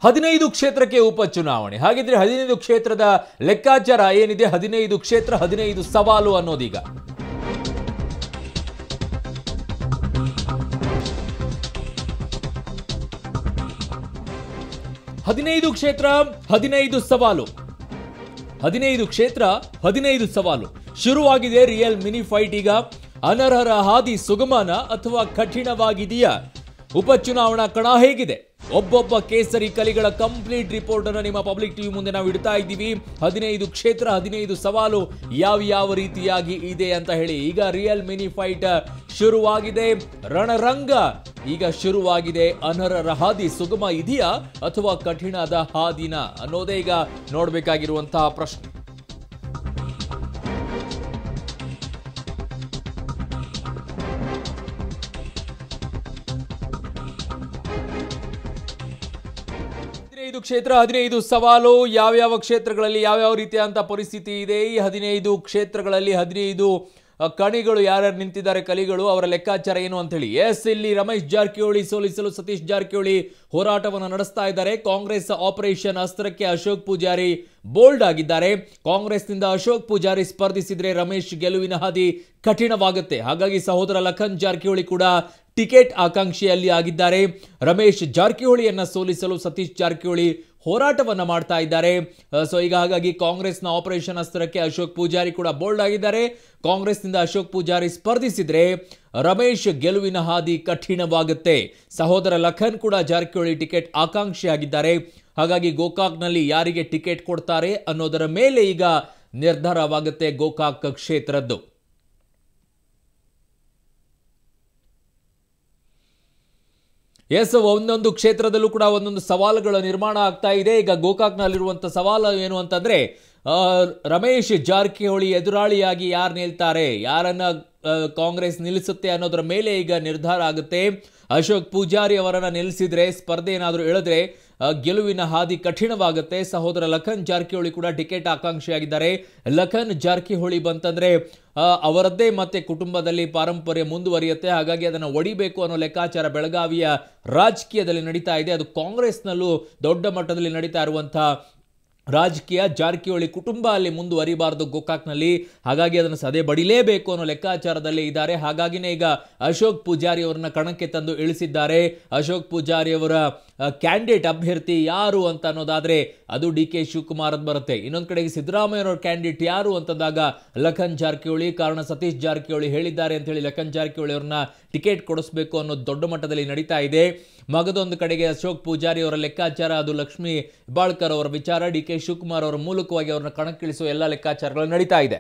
ಹದಿನೈದು ಕ್ಷೇತ್ರಕ್ಕೆ ಉಪಚುನಾವಣೆ ಹಾಗಿದ್ರೆ ಹದಿನೈದು ಕ್ಷೇತ್ರದ ಲೆಕ್ಕಾಚಾರ ಏನಿದೆ ಹದಿನೈದು ಕ್ಷೇತ್ರ ಹದಿನೈದು ಸವಾಲು ಅನ್ನೋದೀಗ ಹದಿನೈದು ಕ್ಷೇತ್ರ ಹದಿನೈದು ಸವಾಲು ಹದಿನೈದು ಕ್ಷೇತ್ರ ಹದಿನೈದು ಸವಾಲು ಶುರುವಾಗಿದೆ ರಿಯಲ್ ಮಿನಿ ಫೈಟ್ ಈಗ ಅನರ್ಹರ ಹಾದಿ ಸುಗಮನ ಅಥವಾ ಕಠಿಣವಾಗಿದೆಯಾ ಉಪಚುನಾವಣಾ ಕಣ ಹೇಗಿದೆ ಒಬ್ಬೊಬ್ಬ ಕೇಸರಿ ಕಲಿಗಳ ಕಂಪ್ಲೀಟ್ ರಿಪೋರ್ಟ್ ಅನ್ನು ನಿಮ್ಮ ಪಬ್ಲಿಕ್ ಟಿವಿ ಮುಂದೆ ನಾವು ಇಡ್ತಾ ಇದ್ದೀವಿ ಹದಿನೈದು ಕ್ಷೇತ್ರ ಹದಿನೈದು ಸವಾಲು ಯಾವ ಯಾವ ರೀತಿಯಾಗಿ ಇದೆ ಅಂತ ಹೇಳಿ ಈಗ ರಿಯಲ್ ಮಿನಿ ಫೈಟ್ ಶುರುವಾಗಿದೆ ರಣರಂಗ ಈಗ ಶುರುವಾಗಿದೆ ಅನರ್ಹರ ಹಾದಿ ಸುಗಮ ಇದೆಯಾ ಅಥವಾ ಕಠಿಣದ ಹಾದಿನ ಅನ್ನೋದೇ ಈಗ ನೋಡಬೇಕಾಗಿರುವಂತಹ ಪ್ರಶ್ನೆ ಹದಿನೈದು ಕ್ಷೇತ್ರ ಹದಿನೈದು ಸವಾಲು ಯಾವ್ಯಾವ ಕ್ಷೇತ್ರಗಳಲ್ಲಿ ಯಾವ್ಯಾವ ರೀತಿಯಾದಂಥ ಪರಿಸ್ಥಿತಿ ಇದೆ ಈ ಹದಿನೈದು ಕ್ಷೇತ್ರಗಳಲ್ಲಿ ಹದಿನೈದು ಅ, ಕಣಿಗಳು ಯಾರ್ಯಾರು ನಿಂತಿದ್ದಾರೆ ಕಲಿಗಳು ಅವರ ಲೆಕ್ಕಾಚಾರ ಏನು ಅಂತ ಹೇಳಿ ಎಸ್ ಇಲ್ಲಿ ರಮೇಶ್ ಜಾರಕಿಹೊಳಿ ಸೋಲಿಸಲು ಸತೀಶ್ ಜಾರಕಿಹೊಳಿ ಹೋರಾಟವನ್ನು ನಡೆಸ್ತಾ ಇದ್ದಾರೆ ಕಾಂಗ್ರೆಸ್ ಆಪರೇಷನ್ ಅಸ್ತ್ರಕ್ಕೆ ಅಶೋಕ್ ಪೂಜಾರಿ ಬೋಲ್ಡ್ ಆಗಿದ್ದಾರೆ ಕಾಂಗ್ರೆಸ್ನಿಂದ ಅಶೋಕ್ ಪೂಜಾರಿ ಸ್ಪರ್ಧಿಸಿದ್ರೆ ರಮೇಶ್ ಗೆಲುವಿನ ಹಾದಿ ಕಠಿಣವಾಗುತ್ತೆ ಹಾಗಾಗಿ ಸಹೋದರ ಲಖನ್ ಜಾರಕಿಹೊಳಿ ಕೂಡ ಟಿಕೆಟ್ ಆಕಾಂಕ್ಷಿಯಲ್ಲಿ ಆಗಿದ್ದಾರೆ ರಮೇಶ್ ಜಾರಕಿಹೊಳಿಯನ್ನ ಸೋಲಿಸಲು ಸತೀಶ್ ಜಾರಕಿಹೊಳಿ ಹೋರಾಟವನ್ನ ಮಾಡ್ತಾ ಇದ್ದಾರೆ ಸೊ ಈಗ ಹಾಗಾಗಿ ಕಾಂಗ್ರೆಸ್ನ ಆಪರೇಷನ್ ಅಸ್ತ್ರಕ್ಕೆ ಅಶೋಕ್ ಪೂಜಾರಿ ಕೂಡ ಬೋಲ್ಡ್ ಆಗಿದ್ದಾರೆ ಕಾಂಗ್ರೆಸ್ನಿಂದ ಅಶೋಕ್ ಪೂಜಾರಿ ಸ್ಪರ್ಧಿಸಿದ್ರೆ ರಮೇಶ್ ಗೆಲುವಿನ ಹಾದಿ ಕಠಿಣವಾಗುತ್ತೆ ಸಹೋದರ ಲಖನ್ ಕೂಡ ಜಾರಕಿಹೊಳಿ ಟಿಕೆಟ್ ಆಕಾಂಕ್ಷಿ ಆಗಿದ್ದಾರೆ ಹಾಗಾಗಿ ಗೋಕಾಕ್ನಲ್ಲಿ ಯಾರಿಗೆ ಟಿಕೆಟ್ ಕೊಡ್ತಾರೆ ಅನ್ನೋದರ ಮೇಲೆ ಈಗ ನಿರ್ಧಾರವಾಗುತ್ತೆ ಗೋಕಾಕ್ ಕ್ಷೇತ್ರದ್ದು ಎಸ್ ಒಂದೊಂದು ಕ್ಷೇತ್ರದಲ್ಲೂ ಕೂಡ ಒಂದೊಂದು ಸವಾಲುಗಳ ನಿರ್ಮಾಣ ಆಗ್ತಾ ಇದೆ ಈಗ ಗೋಕಾಕ್ನಲ್ಲಿರುವಂಥ ಸವಾಲು ಏನು ಅಂತಂದ್ರೆ ಆ, ರಮೇಶ್ ಜಾರಕಿಹೊಳಿ ಎದುರಾಳಿಯಾಗಿ ಯಾರು ನಿಲ್ತಾರೆ ಯಾರನ್ನ ಆ, ಕಾಂಗ್ರೆಸ್ ನಿಲ್ಲಿಸುತ್ತೆ ಅನ್ನೋದರ ಮೇಲೆ ಈಗ ನಿರ್ಧಾರ ಆಗುತ್ತೆ ಅಶೋಕ್ ಪೂಜಾರಿ ಅವರನ್ನ ನಿಲ್ಲಿಸಿದ್ರೆ ಸ್ಪರ್ಧೆ ಏನಾದರೂ ಇಳಿದ್ರೆ ಆ, ಗೆಲುವಿನ ಹಾದಿ ಕಠಿಣವಾಗುತ್ತೆ ಸಹೋದರ ಲಖನ್ ಜಾರಕಿಹೊಳಿ ಕೂಡ ಟಿಕೆಟ್ ಆಕಾಂಕ್ಷಿಯಾಗಿದ್ದಾರೆ ಲಖನ್ ಜಾರಕಿಹೊಳಿ ಬಂತಂದ್ರೆ ಆ, ಅವರದ್ದೇ ಮತ್ತೆ ಕುಟುಂಬದಲ್ಲಿ ಪಾರಂಪರ್ಯ ಮುಂದುವರಿಯುತ್ತೆ ಹಾಗಾಗಿ ಅದನ್ನು ಒಡಿಬೇಕು ಅನ್ನೋ ಲೆಕ್ಕಾಚಾರ ಬೆಳಗಾವಿಯ ರಾಜಕೀಯದಲ್ಲಿ ನಡೀತಾ ಇದೆ ಅದು ಕಾಂಗ್ರೆಸ್ನಲ್ಲೂ ದೊಡ್ಡ ಮಟ್ಟದಲ್ಲಿ ನಡೀತಾ ಇರುವಂತಹ ರಾಜಕೀಯ ಜಾರಕಿಹೊಳಿ ಕುಟುಂಬ ಅಲ್ಲಿ ಮುಂದುವರಿಬಾರದು ಗೋಕಾಕ್ನಲ್ಲಿ ಹಾಗಾಗಿ ಅದನ್ನು ಸದೆ ಬಡಿಲೇಬೇಕು ಅನ್ನೋ ಲೆಕ್ಕಾಚಾರದಲ್ಲಿ ಇದ್ದಾರೆ ಹಾಗಾಗಿನೇ ಈಗ ಅಶೋಕ್ ಪೂಜಾರಿ ಅವರನ್ನ ಕಣಕ್ಕೆ ತಂದು ಇಳಿಸಿದ್ದಾರೆ ಅಶೋಕ್ ಪೂಜಾರಿ ಅವರ ಕ್ಯಾಂಡಿಡೇಟ್ ಅಭ್ಯರ್ಥಿ ಯಾರು ಅಂತ ಅನ್ನೋದಾದ್ರೆ ಅದು ಡಿ ಕೆ ಶಿವಕುಮಾರ್ ಅಂತ ಬರುತ್ತೆ ಇನ್ನೊಂದ್ ಕಡೆಗೆ ಸಿದ್ದರಾಮಯ್ಯನವ್ರ ಕ್ಯಾಂಡಿಡೇಟ್ ಯಾರು ಅಂತಂದಾಗ ಲಖನ್ ಜಾರಕಿಹೊಳಿ ಕಾರಣ ಸತೀಶ್ ಜಾರಕಿಹೊಳಿ ಹೇಳಿದ್ದಾರೆ ಅಂತ ಹೇಳಿ ಲಖನ್ ಜಾರಕಿಹೊಳಿ ಅವ್ರನ್ನ ಟಿಕೆಟ್ ಕೊಡಿಸ್ಬೇಕು ಅನ್ನೋದು ದೊಡ್ಡ ಮಟ್ಟದಲ್ಲಿ ನಡೀತಾ ಇದೆ ಮಗದೊಂದು ಕಡೆಗೆ ಅಶೋಕ್ ಪೂಜಾರಿ ಅವರ ಲೆಕ್ಕಾಚಾರ ಅದು ಲಕ್ಷ್ಮಿ ಹೆಬ್ಬಾಳ್ಕರ್ ಅವರ ವಿಚಾರ ಡಿ ಕೆ ಶಿವಕುಮಾರ್ ಅವರ ಮೂಲಕವಾಗಿ ಅವರನ್ನ ಕಣಕ್ಕಿಳಿಸುವ ಎಲ್ಲ ಲೆಕ್ಕಾಚಾರಗಳು ನಡೀತಾ ಇದೆ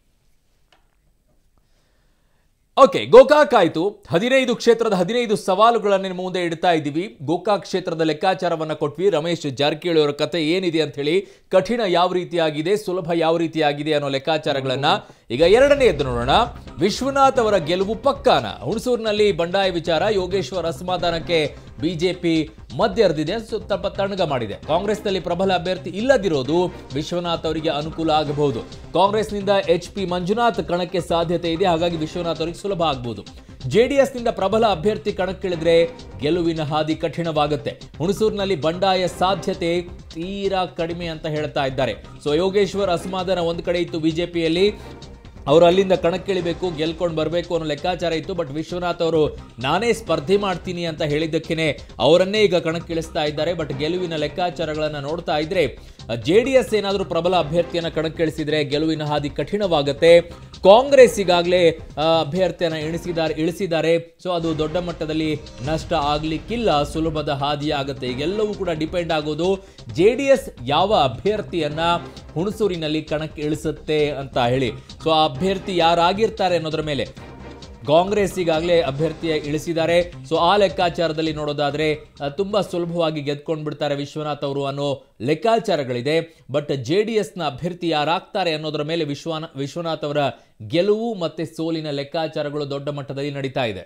ಓಕೆ ಗೋಕಾಕ್ ಆಯ್ತು ಹದಿನೈದು ಕ್ಷೇತ್ರದ ಹದಿನೈದು ಸವಾಲುಗಳನ್ನು ನಿಮ್ಮ ಮುಂದೆ ಇಡ್ತಾ ಇದ್ದೀವಿ ಗೋಕಾಕ್ ಕ್ಷೇತ್ರದ ಲೆಕ್ಕಾಚಾರವನ್ನ ಕೊಟ್ವಿ ರಮೇಶ್ ಜಾರಕಿಹೊಳಿ ಅವರ ಕತೆ ಏನಿದೆ ಅಂತ ಹೇಳಿ ಕಠಿಣ ಯಾವ ರೀತಿಯಾಗಿದೆ ಸುಲಭ ಯಾವ ರೀತಿಯಾಗಿದೆ ಅನ್ನೋ ಲೆಕ್ಕಾಚಾರಗಳನ್ನ ಈಗ ಎರಡನೆಯದ್ದು ನೋಡೋಣ ವಿಶ್ವನಾಥ್ ಅವರ ಗೆಲುವು ಪಕ್ಕಾನ ಹುಣಸೂರಿನಲ್ಲಿ ಬಂಡಾಯ ವಿಚಾರ ಯೋಗೇಶ್ವರ್ ಅಸಮಾಧಾನಕ್ಕೆ ಬಿಜೆಪಿ ಮಧ್ಯರ್ದಿದೆ ಸ್ವಲ್ಪ ತಣ್ಣಗ ಮಾಡಿದೆ ಕಾಂಗ್ರೆಸ್ನಲ್ಲಿ ಪ್ರಬಲ ಅಭ್ಯರ್ಥಿ ಇಲ್ಲದಿರೋದು ವಿಶ್ವನಾಥ್ ಅವರಿಗೆ ಅನುಕೂಲ ಆಗಬಹುದು ಕಾಂಗ್ರೆಸ್ನಿಂದ ಎಚ್ ಪಿ ಮಂಜುನಾಥ್ ಕಣಕ್ಕೆ ಸಾಧ್ಯತೆ ಇದೆ ಹಾಗಾಗಿ ವಿಶ್ವನಾಥ್ ಅವರಿಗೆ ಸುಲಭ ಆಗಬಹುದು ಜೆಡಿಎಸ್ ನಿಂದ ಪ್ರಬಲ ಅಭ್ಯರ್ಥಿ ಕಣಕ್ಕಿಳಿದ್ರೆ ಗೆಲುವಿನ ಹಾದಿ ಕಠಿಣವಾಗುತ್ತೆ ಹುಣಸೂರಿನಲ್ಲಿ ಬಂಡಾಯ ಸಾಧ್ಯತೆ ತೀರಾ ಕಡಿಮೆ ಅಂತ ಹೇಳ್ತಾ ಇದ್ದಾರೆ ಸೊ ಯೋಗೇಶ್ವರ್ ಅಸಮಾಧಾನ ಒಂದು ಕಡೆ ಇತ್ತು ಬಿಜೆಪಿಯಲ್ಲಿ ಅವರು ಅಲ್ಲಿಂದ ಕಣಕ್ಕಿಳಿಬೇಕು ಗೆಲ್ಕೊಂಡು ಬರಬೇಕು ಅನ್ನೋ ಲೆಕ್ಕಾಚಾರ ಇತ್ತು ಬಟ್ ವಿಶ್ವನಾಥ್ ಅವರು ನಾನೇ ಸ್ಪರ್ಧೆ ಮಾಡ್ತೀನಿ ಅಂತ ಹೇಳಿದ್ದಕ್ಕೇನೆ ಅವರನ್ನೇ ಈಗ ಕಣಕ್ಕಿಳಿಸ್ತಾ ಇದ್ದಾರೆ ಬಟ್ ಗೆಲುವಿನ ಲೆಕ್ಕಾಚಾರಗಳನ್ನು ನೋಡ್ತಾ ಇದ್ರೆ ಜೆ ಡಿ ಎಸ್ ಏನಾದರೂ ಪ್ರಬಲ ಅಭ್ಯರ್ಥಿಯನ್ನ ಕಣಕ್ಕಿಳಿಸಿದ್ರೆ ಗೆಲುವಿನ ಹಾದಿ ಕಠಿಣವಾಗುತ್ತೆ ಕಾಂಗ್ರೆಸ್ ಈಗಾಗಲೇ ಆ, ಅಭ್ಯರ್ಥಿಯನ್ನ ಇಳಿಸಿದ್ದಾರೆ ಇಳಿಸಿದ್ದಾರೆ ಸೊ ಅದು ದೊಡ್ಡ ಮಟ್ಟದಲ್ಲಿ ನಷ್ಟ ಆಗ್ಲಿಕ್ಕಿಲ್ಲ ಸುಲಭದ ಹಾದಿ ಆಗುತ್ತೆ ಈಗೆಲ್ಲವೂ ಕೂಡ ಡಿಪೆಂಡ್ ಆಗೋದು ಜೆ ಡಿ ಎಸ್ ಯಾವ ಅಭ್ಯರ್ಥಿಯನ್ನ ಹುಣಸೂರಿನಲ್ಲಿ ಕಣಕ್ಕೆ ಇಳಿಸುತ್ತೆ ಅಂತ ಹೇಳಿ ಸೊ ಆ ಅಭ್ಯರ್ಥಿ ಯಾರಾಗಿರ್ತಾರೆ ಅನ್ನೋದ್ರ ಮೇಲೆ ಕಾಂಗ್ರೆಸ್ ಈಗಾಗಲೇ ಅಭ್ಯರ್ಥಿಯ ಇಳಿಸಿದ್ದಾರೆ ಸೊ ಆ ಲೆಕ್ಕಾಚಾರದಲ್ಲಿ ನೋಡೋದಾದ್ರೆ ಆ, ತುಂಬಾ ಸುಲಭವಾಗಿ ಗೆದ್ಕೊಂಡು ಬಿಡ್ತಾರೆ ವಿಶ್ವನಾಥ್ ಅವರು ಅನ್ನೋ ಲೆಕ್ಕಾಚಾರಗಳಿದೆ ಬಟ್ ಜೆ ಡಿ ಎಸ್ನ ಅಭ್ಯರ್ಥಿ ಯಾರಾಗ್ತಾರೆ ಅನ್ನೋದ್ರ ಮೇಲೆ ವಿಶ್ವನ ವಿಶ್ವನಾಥ್ ಅವರ ಗೆಲುವು ಮತ್ತೆ ಸೋಲಿನ ಲೆಕ್ಕಾಚಾರಗಳು ದೊಡ್ಡ ಮಟ್ಟದಲ್ಲಿ ನಡೀತಾ ಇದೆ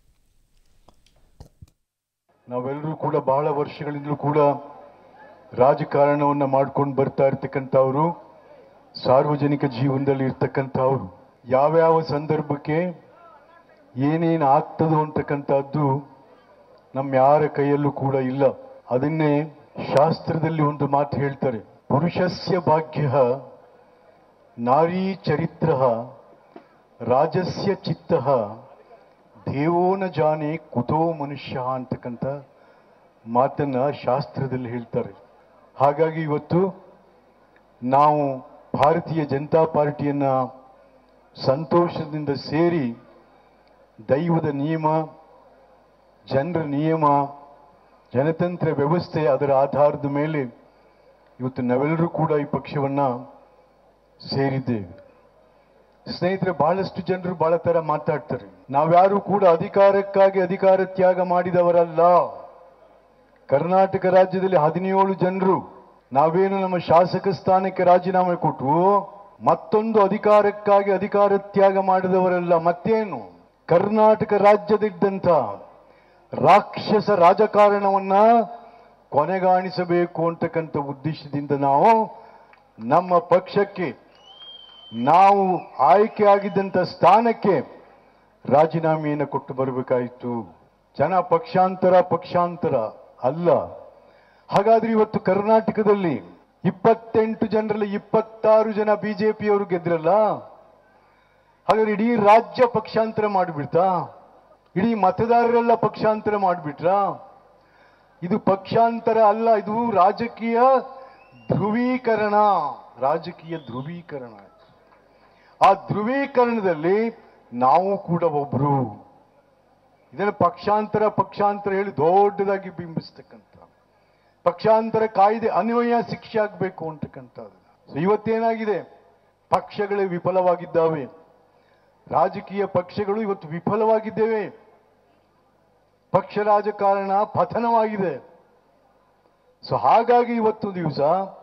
ನಾವೆಲ್ಲರೂ ಕೂಡ ಬಹಳ ವರ್ಷಗಳಿಂದಲೂ ಕೂಡ ರಾಜಕಾರಣವನ್ನ ಮಾಡ್ಕೊಂಡು ಬರ್ತಾ ಇರ್ತಕ್ಕಂಥವ್ರು ಸಾರ್ವಜನಿಕ ಜೀವನದಲ್ಲಿ ಇರ್ತಕ್ಕಂಥವ್ರು ಯಾವ್ಯಾವ ಸಂದರ್ಭಕ್ಕೆ ಏನೇನು ಆಗ್ತದೋ ಅಂತಕ್ಕಂಥದ್ದು ನಮ್ಮ ಯಾರ ಕೈಯಲ್ಲೂ ಕೂಡ ಇಲ್ಲ ಅದನ್ನೇ ಶಾಸ್ತ್ರದಲ್ಲಿ ಒಂದು ಮಾತು ಹೇಳ್ತಾರೆ ಪುರುಷಸ್ಯ ಭಾಗ್ಯ ನಾರೀ ಚರಿತ್ರ ರಾಜಸ್ಯ ಚಿತ್ತ ದೇವೋನ ಜಾನೆ ಕುತೋ ಮನುಷ್ಯ ಅಂತಕ್ಕಂಥ ಮಾತನ್ನ ಶಾಸ್ತ್ರದಲ್ಲಿ ಹೇಳ್ತಾರೆ ಹಾಗಾಗಿ ಇವತ್ತು ನಾವು ಭಾರತೀಯ ಜನತಾ ಪಾರ್ಟಿಯನ್ನ ಸಂತೋಷದಿಂದ ಸೇರಿ ದೈವದ ನಿಯಮ ಜನರ ನಿಯಮ ಜನತಂತ್ರ ವ್ಯವಸ್ಥೆ ಅದರ ಆಧಾರದ ಮೇಲೆ ಇವತ್ತು ನಾವೆಲ್ಲರೂ ಕೂಡ ಈ ಪಕ್ಷವನ್ನ ಸೇರಿದ್ದೇವೆ ಸ್ನೇಹಿತರೆ ಬಹಳಷ್ಟು ಜನರು ಬಹಳ ತರ ಮಾತಾಡ್ತಾರೆ ನಾವ್ಯಾರು ಕೂಡ ಅಧಿಕಾರಕ್ಕಾಗಿ ಅಧಿಕಾರ ತ್ಯಾಗ ಮಾಡಿದವರಲ್ಲ ಕರ್ನಾಟಕ ರಾಜ್ಯದಲ್ಲಿ ಹದಿನೇಳು ಜನರು ನಾವೇನು ನಮ್ಮ ಶಾಸಕ ಸ್ಥಾನಕ್ಕೆ ರಾಜೀನಾಮೆ ಕೊಟ್ಟು ಮತ್ತೊಂದು ಅಧಿಕಾರಕ್ಕಾಗಿ ಅಧಿಕಾರ ತ್ಯಾಗ ಮಾಡಿದವರಲ್ಲ ಮತ್ತೇನು ಕರ್ನಾಟಕ ರಾಜ್ಯದಿದ್ದಂಥ ರಾಕ್ಷಸ ರಾಜಕಾರಣವನ್ನ ಕೊನೆಗಾಣಿಸಬೇಕು ಅಂತಕ್ಕಂಥ ಉದ್ದೇಶದಿಂದ ನಾವು ನಮ್ಮ ಪಕ್ಷಕ್ಕೆ ನಾವು ಆಯ್ಕೆಯಾಗಿದ್ದಂಥ ಸ್ಥಾನಕ್ಕೆ ರಾಜೀನಾಮೆಯನ್ನು ಕೊಟ್ಟು ಬರಬೇಕಾಯಿತು ಜನ ಪಕ್ಷಾಂತರ ಪಕ್ಷಾಂತರ ಅಲ್ಲ ಹಾಗಾದ್ರೆ ಇವತ್ತು ಕರ್ನಾಟಕದಲ್ಲಿ ಇಪ್ಪತ್ತೆಂಟು ಜನರಲ್ಲಿ ಇಪ್ಪತ್ತಾರು ಜನ ಬಿಜೆಪಿಯವರು ಗೆದ್ರಲ್ಲ ಹಾಗಾದ್ರೆ ಇಡೀ ರಾಜ್ಯ ಪಕ್ಷಾಂತರ ಮಾಡಿಬಿಡ್ತಾ ಇಡೀ ಮತದಾರರೆಲ್ಲ ಪಕ್ಷಾಂತರ ಮಾಡಿಬಿಟ್ರಾ ಇದು ಪಕ್ಷಾಂತರ ಅಲ್ಲ ಇದು ರಾಜಕೀಯ ಧ್ರುವೀಕರಣ ರಾಜಕೀಯ ಧ್ರುವೀಕರಣ ಆ ಧ್ರುವೀಕರಣದಲ್ಲಿ ನಾವು ಕೂಡ ಒಬ್ರು ಇದನ್ನು ಪಕ್ಷಾಂತರ ಪಕ್ಷಾಂತರ ಹೇಳಿ ದೊಡ್ಡದಾಗಿ ಬಿಂಬಿಸ್ತಕ್ಕಂಥ ಪಕ್ಷಾಂತರ ಕಾಯ್ದೆ ಅನ್ವಯ ಶಿಕ್ಷೆ ಆಗಬೇಕು ಅಂತಕ್ಕಂಥದ್ದು So ಇವತ್ತೇನಾಗಿದೆ ಪಕ್ಷಗಳೇ ವಿಫಲವಾಗಿದ್ದಾವೆ ರಾಜಕೀಯ ಪಕ್ಷಗಳು ಇವತ್ತು ವಿಫಲವಾಗಿದ್ದೇವೆ ಪಕ್ಷ ರಾಜಕಾರಣ ಪತನವಾಗಿದೆ ಸೊ ಹಾಗಾಗಿ ಇವತ್ತು ದಿವಸ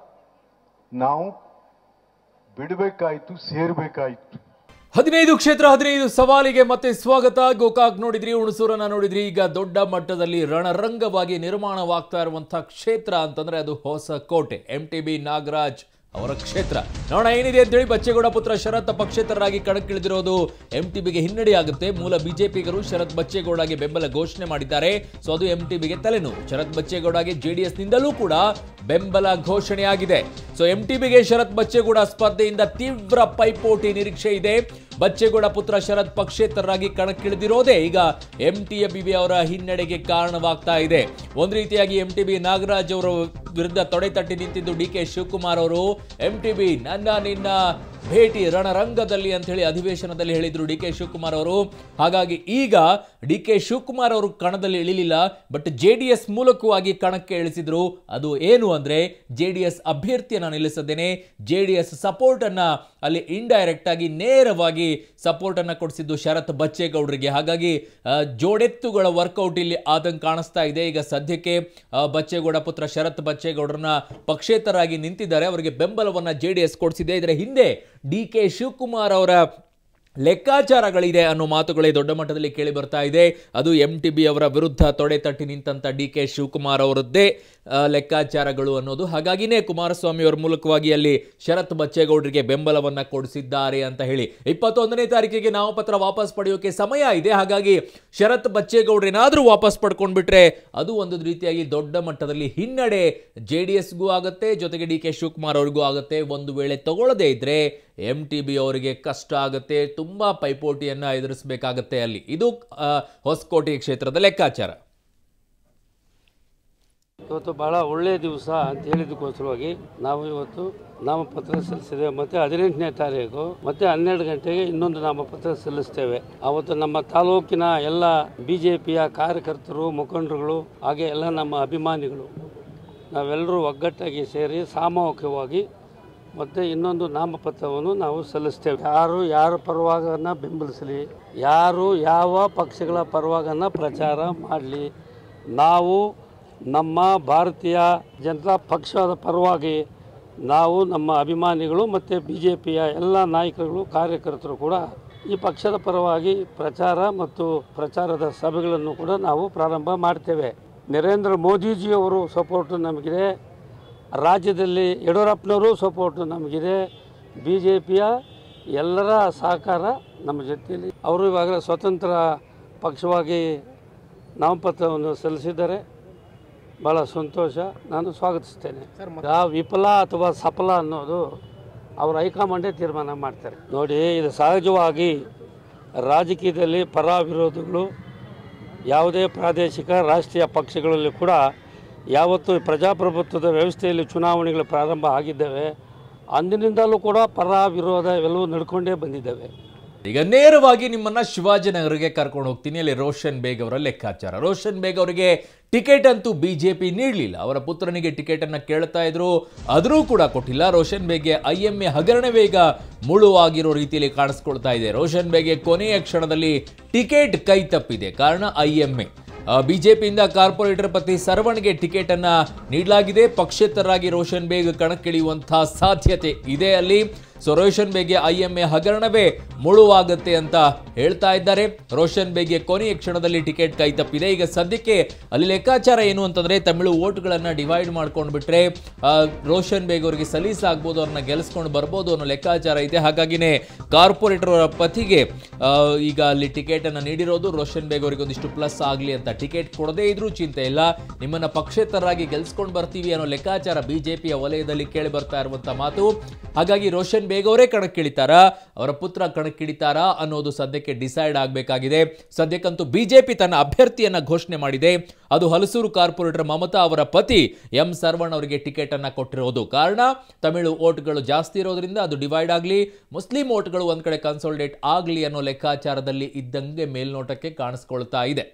ನಾವು ಬಿಡಬೇಕಾಯ್ತು ಸೇರ್ಬೇಕಾಯ್ತು ಹದಿನೈದು ಕ್ಷೇತ್ರ ಹದಿನೈದು ಸವಾಲಿಗೆ ಮತ್ತೆ ಸ್ವಾಗತ ಗೋಕಾಕ್ ನೋಡಿದ್ರಿ ಹುಣಸೂರನ್ನ ನೋಡಿದ್ರಿ ಈಗ ದೊಡ್ಡ ಮಟ್ಟದಲ್ಲಿ ರಣರಂಗವಾಗಿ ನಿರ್ಮಾಣವಾಗ್ತಾ ಇರುವಂತಹ ಕ್ಷೇತ್ರ ಅಂತಂದ್ರೆ ಅದು ಹೊಸ ಕೋಟೆ ಎಂ ಟಿ ಬಿ ನಾಗರಾಜ್ ಅವರ ಕ್ಷೇತ್ರ ನೋಡೋಣ ಏನಿದೆ ಅಂತೇಳಿ ಬಚ್ಚೇಗೌಡ ಪುತ್ರ ಶರತ್ ಪಕ್ಷೇತರರಾಗಿ ಕಣಕ್ಕಿಳಿದಿರೋದು ಎಂ ಟಿ ಬಿಗೆ ಹಿನ್ನಡೆಯಾಗುತ್ತೆ ಮೂಲ ಬಿಜೆಪಿಗರು ಶರತ್ ಬಚ್ಚೇಗೌಡಗೆ ಬೆಂಬಲ ಘೋಷಣೆ ಮಾಡಿದ್ದಾರೆ ಸೊ ಅದು ಎಂ ಟಿ ಬಿಗೆ ತಲೆನೋವು ಶರತ್ ಬಚ್ಚೇಗೌಡಗೆ ಜೆಡಿಎಸ್ ನಿಂದಲೂ ಕೂಡ ಬೆಂಬಲ ಘೋಷಣೆಯಾಗಿದೆ ಸೊ ಎಂ ಟಿ ಬಿಗೆ ಶರತ್ ಬಚ್ಚೇಗೌಡ ಸ್ಪರ್ಧೆಯಿಂದ ತೀವ್ರ ಪೈಪೋಟಿ ನಿರೀಕ್ಷೆ ಇದೆ ಬಚ್ಚೇಗೌಡ ಪುತ್ರ ಶರತ್ ಪಕ್ಷೇತರರಾಗಿ ಕಣಕ್ಕಿಳಿದಿರೋದೇ ಈಗ ಎಂ ಟಿ ಬಿ ಅವರ ಹಿನ್ನಡೆಗೆ ಕಾರಣವಾಗ್ತಾ ಇದೆ ಒಂದು ರೀತಿಯಾಗಿ ಎಂ ಟಿ ಬಿ ನಾಗರಾಜ್ ಅವರ ವಿರುದ್ಧ ತೊಡೆ ತಟ್ಟಿ ನಿಂತಿದ್ದು ಡಿ ಕೆ ಶಿವಕುಮಾರ್ ಅವರು ಎಂ ಟಿ ಬಿ ನನ್ನ ನಿನ್ನ ಭೇಟಿ ರಣರಂಗದಲ್ಲಿ ಅಂತ ಹೇಳಿ ಅಧಿವೇಶನದಲ್ಲಿ ಹೇಳಿದ್ರು ಡಿ ಕೆ ಶಿವಕುಮಾರ್ ಅವರು ಹಾಗಾಗಿ ಈಗ ಡಿ ಕೆ ಶಿವಕುಮಾರ್ ಅವರು ಕಣದಲ್ಲಿ ಇಳಿಲಿಲ್ಲ ಬಟ್ ಜೆ ಡಿ ಎಸ್ ಮೂಲಕವಾಗಿ ಕಣಕ್ಕೆ ಇಳಿಸಿದ್ರು ಅದು ಏನು ಅಂದ್ರೆ ಜೆ ಡಿ ಎಸ್ ಅಭ್ಯರ್ಥಿಯನ್ನ ನಿಲ್ಲಿಸದೇನೆ ಜೆ ಡಿ ಎಸ್ ಸಪೋರ್ಟ್ ಅನ್ನ ಅಲ್ಲಿ ಇಂಡೈರೆಕ್ಟ್ ಆಗಿ ನೇರವಾಗಿ ಸಪೋರ್ಟ್ ಅನ್ನ ಕೊಡಿಸಿದ್ದು ಶರತ್ ಬಚ್ಚೇಗೌಡರಿಗೆ ಹಾಗಾಗಿ ಆ, ಜೋಡೆತ್ತುಗಳ ವರ್ಕೌಟ್ ಇಲ್ಲಿ ಆದಂಗೆ ಕಾಣಿಸ್ತಾ ಇದೆ ಈಗ ಸದ್ಯಕ್ಕೆ ಆ, ಬಚ್ಚೇಗೌಡ ಪುತ್ರ ಶರತ್ ಬಚ್ಚೇಗೌಡರನ್ನ ಪಕ್ಷೇತರಾಗಿ ನಿಂತಿದ್ದಾರೆ ಅವರಿಗೆ ಬೆಂಬಲವನ್ನ ಜೆ ಡಿ ಎಸ್ ಕೊಡಿಸಿದೆ ಇದರ ಹಿಂದೆ ಡಿ ಕೆ ಶಿವಕುಮಾರ್ ಅವರ ಲೆಕ್ಕಾಚಾರಗಳಿದೆ ಅನ್ನೋ ಮಾತುಗಳೇ ದೊಡ್ಡ ಮಟ್ಟದಲ್ಲಿ ಕೇಳಿ ಬರ್ತಾ ಇದೆ ಅದು ಎಂ ಟಿ ಬಿ ಅವರ ವಿರುದ್ಧ ತೊಡೆ ತಟ್ಟಿ ನಿಂತಂತ ಡಿ ಕೆ ಶಿವಕುಮಾರ್ ಅವರದ್ದೇ ಆ, ಲೆಕ್ಕಾಚಾರಗಳು ಅನ್ನೋದು ಹಾಗಾಗಿನೇ ಕುಮಾರಸ್ವಾಮಿ ಅವರ ಮೂಲಕವಾಗಿ ಅಲ್ಲಿ ಶರತ್ ಬಚ್ಚೇಗೌಡರಿಗೆ ಬೆಂಬಲವನ್ನ ಕೊಡಿಸಿದ್ದಾರೆ ಅಂತ ಹೇಳಿ ಇಪ್ಪತ್ತೊಂದನೇ ತಾರೀಕಿಗೆ ನಾಮಪತ್ರ ವಾಪಸ್ ಪಡೆಯೋಕೆ ಸಮಯ ಇದೆ ಹಾಗಾಗಿ ಶರತ್ ಬಚ್ಚೇಗೌಡರು ಏನಾದರೂ ವಾಪಸ್ ಪಡ್ಕೊಂಡ್ಬಿಟ್ರೆ ಅದು ಒಂದು ರೀತಿಯಾಗಿ ದೊಡ್ಡ ಮಟ್ಟದಲ್ಲಿ ಹಿನ್ನಡೆ ಜೆ ಡಿ ಎಸ್ಗೂ ಆಗುತ್ತೆ ಜೊತೆಗೆ ಡಿ ಕೆ ಶಿವಕುಮಾರ್ ಅವ್ರಿಗೂ ಆಗುತ್ತೆ ಒಂದು ವೇಳೆ ತಗೊಳ್ಳದೇ ಇದ್ರೆ ಎಂ ಟಿ ಬಿ ಅವರಿಗೆ ಕಷ್ಟ ಆಗುತ್ತೆ ತುಂಬಾ ಪೈಪೋಟಿಯನ್ನ ಎದುರಿಸಬೇಕಾಗತ್ತೆ ಅಲ್ಲಿ ಇದು ಆ, ಹೊಸಕೋಟೆ ಕ್ಷೇತ್ರದ ಲೆಕ್ಕಾಚಾರ ಇವತ್ತು ಬಹಳ ಒಳ್ಳೆಯ ದಿವಸ ಅಂತ ಹೇಳಿದ್ದಕ್ಕೋಸ್ಕರವಾಗಿ ನಾವು ಇವತ್ತು ನಾಮಪತ್ರ ಸಲ್ಲಿಸಿದ್ದೇವೆ ಮತ್ತು ಹದಿನೆಂಟನೇ ತಾರೀಕು ಮತ್ತು ಹನ್ನೆರಡು ಗಂಟೆಗೆ ಇನ್ನೊಂದು ನಾಮಪತ್ರ ಸಲ್ಲಿಸ್ತೇವೆ ಅವತ್ತು ನಮ್ಮ ತಾಲೂಕಿನ ಎಲ್ಲ ಬಿ ಜೆ ಪಿಯ ಕಾರ್ಯಕರ್ತರು ಮುಖಂಡರುಗಳು ಹಾಗೆ ಎಲ್ಲ ನಮ್ಮ ಅಭಿಮಾನಿಗಳು ನಾವೆಲ್ಲರೂ ಒಗ್ಗಟ್ಟಾಗಿ ಸೇರಿ ಸಾಮೂಹಿಕವಾಗಿ ಮತ್ತು ಇನ್ನೊಂದು ನಾಮಪತ್ರವನ್ನು ನಾವು ಸಲ್ಲಿಸ್ತೇವೆ ಯಾರು ಯಾರ ಪರವಾಗನ್ನ ಬೆಂಬಲಿಸಲಿ ಯಾರು ಯಾವ ಪಕ್ಷಗಳ ಪರವಾಗನ್ನ ಪ್ರಚಾರ ಮಾಡಲಿ ನಾವು ನಮ್ಮ ಭಾರತೀಯ ಜನತಾ ಪಕ್ಷದ ಪರವಾಗಿ ನಾವು ನಮ್ಮ ಅಭಿಮಾನಿಗಳು ಮತ್ತು ಬಿ ಜೆ ಪಿಯ ಎಲ್ಲ ನಾಯಕರುಗಳು ಕಾರ್ಯಕರ್ತರು ಕೂಡ ಈ ಪಕ್ಷದ ಪರವಾಗಿ ಪ್ರಚಾರ ಮತ್ತು ಪ್ರಚಾರದ ಸಭೆಗಳನ್ನು ಕೂಡ ನಾವು ಪ್ರಾರಂಭ ಮಾಡ್ತೇವೆ ನರೇಂದ್ರ ಮೋದಿಜಿಯವರು ಸಪೋರ್ಟು ನಮಗಿದೆ ರಾಜ್ಯದಲ್ಲಿ ಯಡಿಯೂರಪ್ಪನವರು ಸಪೋರ್ಟು ನಮಗಿದೆ ಬಿ ಜೆ ಪಿಯ ಎಲ್ಲರ ಸಹಕಾರ ನಮ್ಮ ಜೊತೆಯಲ್ಲಿ ಅವರು ಇವಾಗ ಸ್ವತಂತ್ರ ಪಕ್ಷವಾಗಿ ನಾಮಪತ್ರವನ್ನು ಸಲ್ಲಿಸಿದ್ದಾರೆ ಭಾಳ ಸಂತೋಷ ನಾನು ಸ್ವಾಗತಿಸ್ತೇನೆ ಆ ವಿಫಲ ಅಥವಾ ಸಫಲ ಅನ್ನೋದು ಅವ್ರ ಹೈಕಮಾಂಡೇ ತೀರ್ಮಾನ ಮಾಡ್ತಾರೆ ನೋಡಿ ಇದು ಸಹಜವಾಗಿ ರಾಜಕೀಯದಲ್ಲಿ ಪರ ವಿರೋಧಗಳು ಯಾವುದೇ ಪ್ರಾದೇಶಿಕ ರಾಷ್ಟ್ರೀಯ ಪಕ್ಷಗಳಲ್ಲಿ ಕೂಡ ಯಾವತ್ತು ಪ್ರಜಾಪ್ರಭುತ್ವದ ವ್ಯವಸ್ಥೆಯಲ್ಲಿ ಚುನಾವಣೆಗಳು ಪ್ರಾರಂಭ ಆಗಿದ್ದಾವೆ ಅಂದಿನಿಂದಲೂ ಕೂಡ ಪರ ವಿರೋಧ ಇವೆಲ್ಲವೂ ನಡ್ಕೊಂಡೇ ಬಂದಿದ್ದಾವೆ ಈಗ ನೇರವಾಗಿ ನಿಮ್ಮನ್ನ ಶಿವಾಜಿನಗರಿಗೆ ಕರ್ಕೊಂಡು ಹೋಗ್ತೀನಿ ಅಲ್ಲಿ ರೋಷನ್ ಬೇಗ್ ಅವರ ಲೆಕ್ಕಾಚಾರ ರೋಷನ್ ಬೇಗ್ ಅವರಿಗೆ ಟಿಕೆಟ್ ಅಂತೂ ಬಿಜೆಪಿ ನೀಡಲಿಲ್ಲ ಅವರ ಪುತ್ರನಿಗೆ ಟಿಕೆಟ್ ಅನ್ನ ಕೇಳ್ತಾ ಇದ್ರು ಆದರೂ ಕೂಡ ಕೊಟ್ಟಿಲ್ಲ ರೋಷನ್ ಬೇಗ್ಗೆ ಐ ಎಂ ಎ ಹಗರಣವೇ ಈಗ ಮುಳುವಾಗಿರೋ ರೀತಿಯಲ್ಲಿ ಕಾಣಿಸ್ಕೊಳ್ತಾ ಇದೆ ರೋಷನ್ ಬೇಗ್ಗೆ ಕೊನೆಯ ಕ್ಷಣದಲ್ಲಿ ಟಿಕೆಟ್ ಕೈ ತಪ್ಪಿದೆ ಕಾರಣ ಐ ಎಂ ಎ ಬಿಜೆಪಿಯಿಂದ ಕಾರ್ಪೊರೇಟರ್ ಪತಿ ಸರ್ವಣ್ಗೆ ಟಿಕೆಟ್ ಅನ್ನ ನೀಡಲಾಗಿದೆ ಪಕ್ಷೇತರರಾಗಿ ರೋಷನ್ ಬೇಗ್ ಕಣಕ್ಕಿಳಿಯುವಂತಹ ಸಾಧ್ಯತೆ ಇದೆ ಅಲ್ಲಿ ಸೊ ರೋಷನ್ ಬೇಗ್ಗೆ ಐ ಎಂ ಎ ಹಗರಣವೇ ಮುಳುವಾಗುತ್ತೆ ಅಂತ ಹೇಳ್ತಾ ಇದ್ದಾರೆ ರೋಷನ್ ಬೇಗ್ಗೆ ಕೊನೆಯ ಕ್ಷಣದಲ್ಲಿ ಟಿಕೆಟ್ ಕೈ ತಪ್ಪಿದೆ ಈಗ ಸದ್ಯಕ್ಕೆ ಅಲ್ಲಿ ಲೆಕ್ಕಾಚಾರ ಏನು ಅಂತಂದ್ರೆ ತಮಿಳು ಓಟ್ಗಳನ್ನ ಡಿವೈಡ್ ಮಾಡ್ಕೊಂಡು ಬಿಟ್ರೆ ಆ, ರೋಷನ್ ಬೇಗ್ ಅವರಿಗೆ ಸಲೀಸಾಗ್ಬೋದು ಅವ್ರನ್ನ ಗೆಲ್ಲಿಸ್ಕೊಂಡು ಬರ್ಬೋದು ಅನ್ನೋ ಲೆಕ್ಕಾಚಾರ ಇದೆ ಹಾಗಾಗಿನೇ ಕಾರ್ಪೊರೇಟರ್ ಅವರ ಪತಿಗೆ ಆ, ಈಗ ಅಲ್ಲಿ ಟಿಕೆಟ್ ಅನ್ನ ನೀಡಿರೋದು ರೋಷನ್ ಬೇಗ್ ಅವರಿಗೆ ಒಂದಿಷ್ಟು ಪ್ಲಸ್ ಆಗಲಿ ಅಂತ ಟಿಕೆಟ್ ಕೊಡದೇ ಇದ್ರೂ ಚಿಂತೆ ಇಲ್ಲ ನಿಮ್ಮನ್ನ ಪಕ್ಷೇತರರಾಗಿ ಗೆಲ್ಸ್ಕೊಂಡು ಬರ್ತೀವಿ ಅನ್ನೋ ಲೆಕ್ಕಾಚಾರ ಬಿಜೆಪಿಯ ವಲಯದಲ್ಲಿ ಕೇಳಿ ಬರ್ತಾ ಇರುವಂತ ಮಾತು ಹಾಗಾಗಿ ರೋಷನ್ ಬೇಗ್ ಅವರೇ ಕಣಕ್ಕಿಳಿತಾರಾ ಅವರ ಪುತ್ರ ಕಣಕ್ಕಿಳಿತಾರಾ ಅನ್ನೋದು ಸದ್ಯಕ್ಕೆ ಡಿಸೈಡ್ ಆಗಬೇಕಾಗಿದೆ ಸದ್ಯಕ್ಕಂತೂ ಬಿಜೆಪಿ ತನ್ನ ಅಭ್ಯರ್ಥಿಯನ್ನ ಘೋಷಣೆ ಮಾಡಿದೆ ಅದು ಹಲಸೂರು ಕಾರ್ಪೊರೇಟರ್ ಮಮತಾ ಅವರ ಪತಿ ಎಂ ಸರ್ವಣ್ ಅವರಿಗೆ ಟಿಕೆಟ್ ಅನ್ನ ಕೊಟ್ಟಿರೋದು ಕಾರಣ ತಮಿಳು ಓಟ್ಗಳು ಜಾಸ್ತಿ ಇರೋದ್ರಿಂದ ಅದು ಡಿವೈಡ್ ಆಗಲಿ ಮುಸ್ಲಿಂ ಓಟ್ಗಳು ಒಂದ್ ಕಡೆ ಕನ್ಸೋಲ್ಡೇಟ್ ಆಗಲಿ ಅನ್ನೋ ಲೆಕ್ಕಾಚಾರದಲ್ಲಿ ಇದ್ದಂಗೆ ಮೇಲ್ನೋಟಕ್ಕೆ ಕಾಣಿಸ್ಕೊಳ್ತಾ ಇದೆ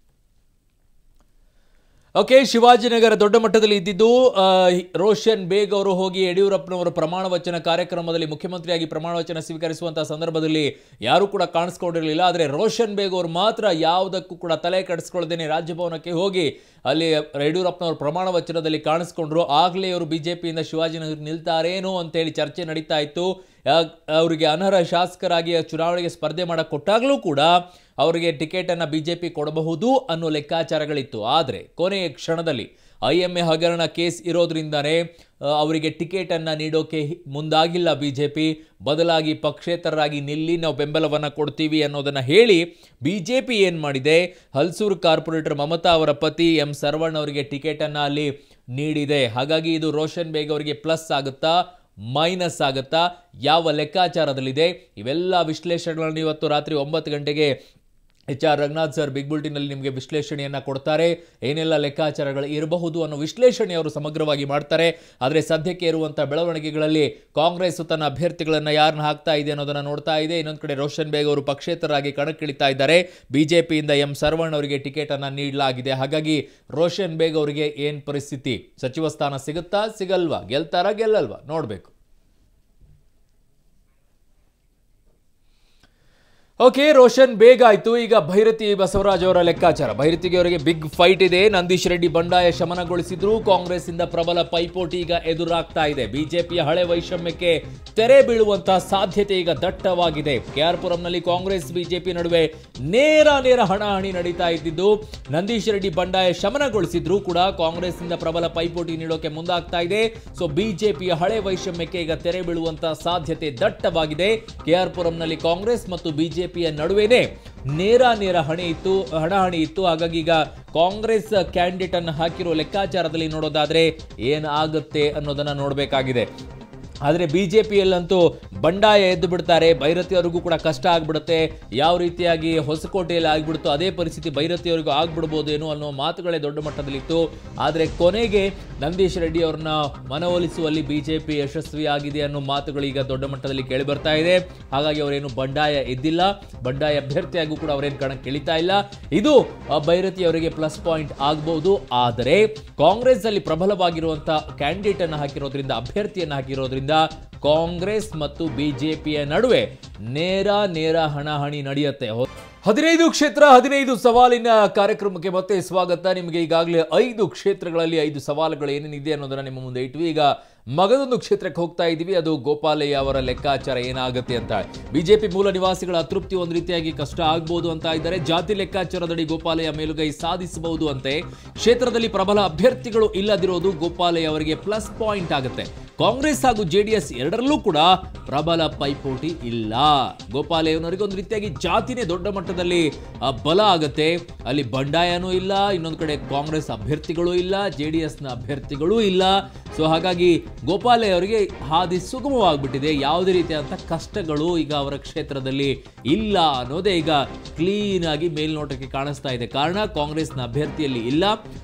ಓಕೆ ಶಿವಾಜಿನಗರ ದೊಡ್ಡ ಮಟ್ಟದಲ್ಲಿ ಇದ್ದಿದ್ದು ಆ, ರೋಷನ್ ಬೇಗ್ ಅವರು ಹೋಗಿ ಯಡಿಯೂರಪ್ಪನವರ ಪ್ರಮಾಣ ವಚನ ಕಾರ್ಯಕ್ರಮದಲ್ಲಿ ಮುಖ್ಯಮಂತ್ರಿಯಾಗಿ ಪ್ರಮಾಣ ವಚನ ಸ್ವೀಕರಿಸುವಂತಹ ಸಂದರ್ಭದಲ್ಲಿ ಯಾರು ಕೂಡ ಕಾಣಿಸ್ಕೊಂಡಿರಲಿಲ್ಲ ಆದರೆ ರೋಷನ್ ಬೇಗ್ ಅವರು ಮಾತ್ರ ಯಾವುದಕ್ಕೂ ಕೂಡ ತಲೆ ಕೆಡಿಸ್ಕೊಳ್ಳದೇನೆ ರಾಜಭವನಕ್ಕೆ ಹೋಗಿ ಅಲ್ಲಿ ಯಡಿಯೂರಪ್ಪನವರ ಪ್ರಮಾಣ ವಚನದಲ್ಲಿ ಕಾಣಿಸ್ಕೊಂಡ್ರು ಆಗಲೇ ಅವರು ಬಿಜೆಪಿಯಿಂದ ಶಿವಾಜಿನಗರ ನಿಲ್ತಾರೇನೋ ಅಂತೇಳಿ ಚರ್ಚೆ ನಡೀತಾ ಇತ್ತು ಯಾ- ಅವರಿಗೆ ಅನರ್ಹ ಶಾಸಕರಾಗಿ ಚುನಾವಣೆಗೆ ಸ್ಪರ್ಧೆ ಮಾಡಕ್ಕೆ ಕೊಟ್ಟಾಗಲೂ ಕೂಡ ಅವರಿಗೆ ಟಿಕೆಟ್ ಅನ್ನ ಬಿಜೆಪಿ ಕೊಡಬಹುದು ಅನ್ನೋ ಲೆಕ್ಕಾಚಾರಗಳಿತ್ತು ಆದರೆ ಕೊನೆಯ ಕ್ಷಣದಲ್ಲಿ ಐ ಎಂ ಎ ಹಗರಣ ಕೇಸ್ ಇರೋದ್ರಿಂದಾನೇ ಆ, ಅವರಿಗೆ ಟಿಕೆಟ್ ಅನ್ನ ನೀಡೋಕೆ ಹಿ- ಮುಂದಾಗಿಲ್ಲ ಬಿಜೆಪಿ ಬದಲಾಗಿ ಪಕ್ಷೇತರರಾಗಿ ನಿಲ್ಲಿ ನಾವು ಬೆಂಬಲವನ್ನ ಕೊಡ್ತೀವಿ ಅನ್ನೋದನ್ನ ಹೇಳಿ ಬಿಜೆಪಿ ಏನ್ ಮಾಡಿದೆ ಹಲ್ಸೂರು ಕಾರ್ಪೊರೇಟರ್ ಮಮತಾ ಅವರ ಪತಿ ಎಂ ಸರ್ವಣ್ ಅವರಿಗೆ ಟಿಕೆಟ್ ಅನ್ನ ಅಲ್ಲಿ ನೀಡಿದೆ ಹಾಗಾಗಿ ಇದು ರೋಷನ್ ಬೇಗ್ ಅವರಿಗೆ ಪ್ಲಸ್ ಆಗುತ್ತಾ ಮೈನಸ್ ಆಗುತ್ತಾ ಯಾವ ಲೆಕ್ಕಾಚಾರದಲ್ಲಿದೆ ಇವೆಲ್ಲ ವಿಶ್ಲೇಷಣೆಗಳನ್ನು ಇವತ್ತು ರಾತ್ರಿ ಒಂಬತ್ತು ಗಂಟೆಗೆ H R Ranganath sir big ಬುಲ್ಟಿನಲ್ಲಿ ನಿಮಗೆ ವಿಶ್ಲೇಷಣೆಯನ್ನ ಕೊಡ್ತಾರೆ ಏನೆಲ್ಲ ಲೆಕ್ಕಾಚಾರಗಳು ಇರಬಹುದು ಅನ್ನೋ ವಿಶ್ಲೇಷಣೆ ಅವರು ಸಮಗ್ರವಾಗಿ ಮಾಡ್ತಾರೆ ಆದರೆ ಸದ್ಯಕ್ಕೆ ಇರುವಂಥ ಬೆಳವಣಿಗೆಗಳಲ್ಲಿ ಕಾಂಗ್ರೆಸ್ ತನ್ನ ಅಭ್ಯರ್ಥಿಗಳನ್ನ ಯಾರನ್ನ ಹಾಕ್ತಾ ಇದೆ ಅನ್ನೋದನ್ನ ನೋಡ್ತಾ ಇದೆ ಇನ್ನೊಂದು ಕಡೆ ರೋಷನ್ ಬೇಗ್ ಅವರು ಪಕ್ಷೇತರರಾಗಿ ಕಣಕ್ಕಿಳಿತಾ ಇದ್ದಾರೆ ಬಿಜೆಪಿಯಿಂದ ಎಂ ಸರ್ವಣ್ ಅವರಿಗೆ ಟಿಕೆಟ್ ಅನ್ನ ನೀಡಲಾಗಿದೆ ಹಾಗಾಗಿ ರೋಷನ್ ಬೇಗ್ ಅವರಿಗೆ ಏನ್ ಪರಿಸ್ಥಿತಿ ಸಚಿವ ಸ್ಥಾನ ಸಿಗುತ್ತಾ ಸಿಗಲ್ವಾ ಗೆಲ್ತಾರಾ ಗೆಲ್ಲಲ್ವಾ ನೋಡ್ಬೇಕು ಓಕೆ ರೋಷನ್ ಬೇಗ ಆಯ್ತು ಈಗ ಭೈರತಿ ಬಸವರಾಜ್ ಅವರ ಲೆಕ್ಕಾಚಾರ ಭೈರತಿಗೆ ಅವರಿಗೆ ಬಿಗ್ ಫೈಟ್ ಇದೆ ನಂದೀಶ್ ರೆಡ್ಡಿ ಬಂಡಾಯ ಶಮನಗೊಳಿಸಿದ್ರು ಕಾಂಗ್ರೆಸ್ ಇಂದ ಪ್ರಬಲ ಪೈಪೋಟಿ ಈಗ ಎದುರಾಗ್ತಾ ಇದೆ ಬಿಜೆಪಿಯ ಹಳೆ ವೈಷಮ್ಯಕ್ಕೆ ತೆರೆ ಬೀಳುವಂತಹ ಸಾಧ್ಯತೆ ಈಗ ದಟ್ಟವಾಗಿದೆ ಕೆಆರ್ ಪುರಂನಲ್ಲಿ ಕಾಂಗ್ರೆಸ್ ಬಿಜೆಪಿ ನಡುವೆ ನೇರ ನೇರ ಹಣಾಹಣಿ ನಡೀತಾ ಇದ್ದಿದ್ದು ನಂದೀಶ್ ರೆಡ್ಡಿ ಬಂಡಾಯ ಶಮನಗೊಳಿಸಿದ್ರು ಕೂಡ ಕಾಂಗ್ರೆಸ್ ಇಂದ ಪ್ರಬಲ ಪೈಪೋಟಿ ನೀಡೋಕೆ ಮುಂದಾಗ್ತಾ ಇದೆ ಸೊ ಬಿಜೆಪಿಯ ಹಳೆ ವೈಷಮ್ಯಕ್ಕೆ ಈಗ ತೆರೆ ಬೀಳುವಂತಹ ಸಾಧ್ಯತೆ ದಟ್ಟವಾಗಿದೆ ಕೆಆರ್ ಪುರಂನಲ್ಲಿ ಕಾಂಗ್ರೆಸ್ ಮತ್ತು ಬಿಜೆಪಿಯ ನಡುವೆನೆ ನೇರ ನೇರ ಹಣೆ ಇತ್ತು ಹಣಾಹಣಿ ಇತ್ತು ಹಾಗಾಗಿ ಈಗ ಕಾಂಗ್ರೆಸ್ ಕ್ಯಾಂಡಿಡೇಟ್ ಅನ್ನು ಹಾಕಿರೋ ಲೆಕ್ಕಾಚಾರದಲ್ಲಿ ನೋಡೋದಾದ್ರೆ ಏನಾಗುತ್ತೆ ಅನ್ನೋದನ್ನ ನೋಡಬೇಕಾಗಿದೆ ಆದರೆ ಬಿ ಜೆ ಪಿಯಲ್ಲಂತೂ ಬಂಡಾಯ ಎದ್ದು ಬಿಡ್ತಾರೆ ಭೈರತಿಯವರಿಗೂ ಕೂಡ ಕಷ್ಟ ಆಗ್ಬಿಡುತ್ತೆ ಯಾವ ರೀತಿಯಾಗಿ ಹೊಸಕೋಟೆಯಲ್ಲಿ ಆಗ್ಬಿಡುತ್ತೋ ಅದೇ ಪರಿಸ್ಥಿತಿ ಭೈರತಿಯವರಿಗೂ ಆಗ್ಬಿಡ್ಬೋದೇನೋ ಅನ್ನೋ ಮಾತುಗಳೇ ದೊಡ್ಡ ಮಟ್ಟದಲ್ಲಿತ್ತು ಆದರೆ ಕೊನೆಗೆ ನಂದೀಶ್ ರೆಡ್ಡಿ ಅವ್ರನ್ನ ಮನವೊಲಿಸುವಲ್ಲಿ ಬಿ ಜೆ ಪಿ ಯಶಸ್ವಿಯಾಗಿದೆ ಅನ್ನೋ ಮಾತುಗಳು ಈಗ ದೊಡ್ಡ ಮಟ್ಟದಲ್ಲಿ ಕೇಳಿ ಬರ್ತಾ ಇದೆ ಹಾಗಾಗಿ ಅವರೇನು ಬಂಡಾಯ ಎದ್ದಿಲ್ಲ ಬಂಡಾಯ ಅಭ್ಯರ್ಥಿಯಾಗೂ ಕೂಡ ಅವರೇನು ಕಣಕ್ಕೆ ಇಳಿತಾ ಇಲ್ಲ ಇದು ಆ, ಭೈರತಿ ಅವರಿಗೆ ಪ್ಲಸ್ ಪಾಯಿಂಟ್ ಆಗಬಹುದು ಆದರೆ ಕಾಂಗ್ರೆಸ್ ಅಲ್ಲಿ ಪ್ರಬಲವಾಗಿರುವಂತಹ ಕ್ಯಾಂಡಿಡೇಟ್ ಅನ್ನು ಹಾಕಿರೋದ್ರಿಂದ ಅಭ್ಯರ್ಥಿಯನ್ನು ಹಾಕಿರೋದ್ರಿಂದ ಕಾಂಗ್ರೆಸ್ ಮತ್ತು ಬಿಜೆಪಿಯ ನಡುವೆ ನೇರ ನೇರ ಹಣಾಹಣಿ ನಡೆಯುತ್ತೆ ಹೊ- ಹದಿನೈದು ಕ್ಷೇತ್ರ ಹದಿನೈದು ಸವಾಲಿನ ಕಾರ್ಯಕ್ರಮಕ್ಕೆ ಮತ್ತೆ ಸ್ವಾಗತ ನಿಮಗೆ ಈಗಾಗಲೇ ಐದು ಕ್ಷೇತ್ರಗಳಲ್ಲಿ ಐದು ಸವಾಲುಗಳು ಏನೇನಿದೆ ಅನ್ನೋದನ್ನ ನಿಮ್ಮ ಮುಂದೆ ಇಟ್ವಿ ಈಗ ಮಗದೊಂದು ಕ್ಷೇತ್ರಕ್ಕೆ ಹೋಗ್ತಾ ಇದ್ದೀವಿ ಅದು ಗೋಪಾಲಯ್ಯ ಅವರ ಲೆಕ್ಕಾಚಾರ ಏನಾಗುತ್ತೆ ಅಂತ ಬಿಜೆಪಿ ಮೂಲ ನಿವಾಸಿಗಳ ಅತೃಪ್ತಿ ಒಂದು ರೀತಿಯಾಗಿ ಕಷ್ಟ ಆಗ್ಬೋದು ಅಂತ ಇದ್ದಾರೆ ಜಾತಿ ಲೆಕ್ಕಾಚಾರದಡಿ ಗೋಪಾಲಯ್ಯ ಮೇಲುಗೈ ಸಾಧಿಸಬಹುದು ಅಂತೆ ಕ್ಷೇತ್ರದಲ್ಲಿ ಪ್ರಬಲ ಅಭ್ಯರ್ಥಿಗಳು ಇಲ್ಲದಿರೋದು ಗೋಪಾಲಯ್ಯ ಅವರಿಗೆ ಪ್ಲಸ್ ಪಾಯಿಂಟ್ ಆಗುತ್ತೆ ಕಾಂಗ್ರೆಸ್ ಹಾಗೂ ಜೆಡಿಎಸ್ ಎರಡರಲ್ಲೂ ಕೂಡ ಪ್ರಬಲ ಪೈಪೋಟಿ ಇಲ್ಲ ಗೋಪಾಲಯ್ಯನವರಿಗೆ ಒಂದು ರೀತಿಯಾಗಿ ಜಾತಿನೇ ದೊಡ್ಡ ಮಟ್ಟದಲ್ಲಿ ಆ, ಬಲ ಆಗತ್ತೆ ಅಲ್ಲಿ ಬಂಡಾಯನೂ ಇಲ್ಲ ಇನ್ನೊಂದು ಕಡೆ ಕಾಂಗ್ರೆಸ್ ಅಭ್ಯರ್ಥಿಗಳು ಇಲ್ಲ ಜೆ ಡಿ ಎಸ್ನ ಅಭ್ಯರ್ಥಿಗಳೂ ಇಲ್ಲ ಸೊ ಹಾಗಾಗಿ ಗೋಪಾಲಯ್ಯ ಅವರಿಗೆ ಹಾದಿ ಸುಗಮವಾಗ್ಬಿಟ್ಟಿದೆ ಯಾವುದೇ ರೀತಿಯಾದಂಥ ಕಷ್ಟಗಳು ಈಗ ಅವರ ಕ್ಷೇತ್ರದಲ್ಲಿ ಇಲ್ಲ ಅನ್ನೋದೇ ಈಗ ಕ್ಲೀನ್ ಆಗಿ ಮೇಲ್ನೋಟಕ್ಕೆ ಕಾಣಿಸ್ತಾ ಇದೆ ಕಾರಣ ಕಾಂಗ್ರೆಸ್ನ ಅಭ್ಯರ್ಥಿಯಲ್ಲಿ ಇಲ್ಲ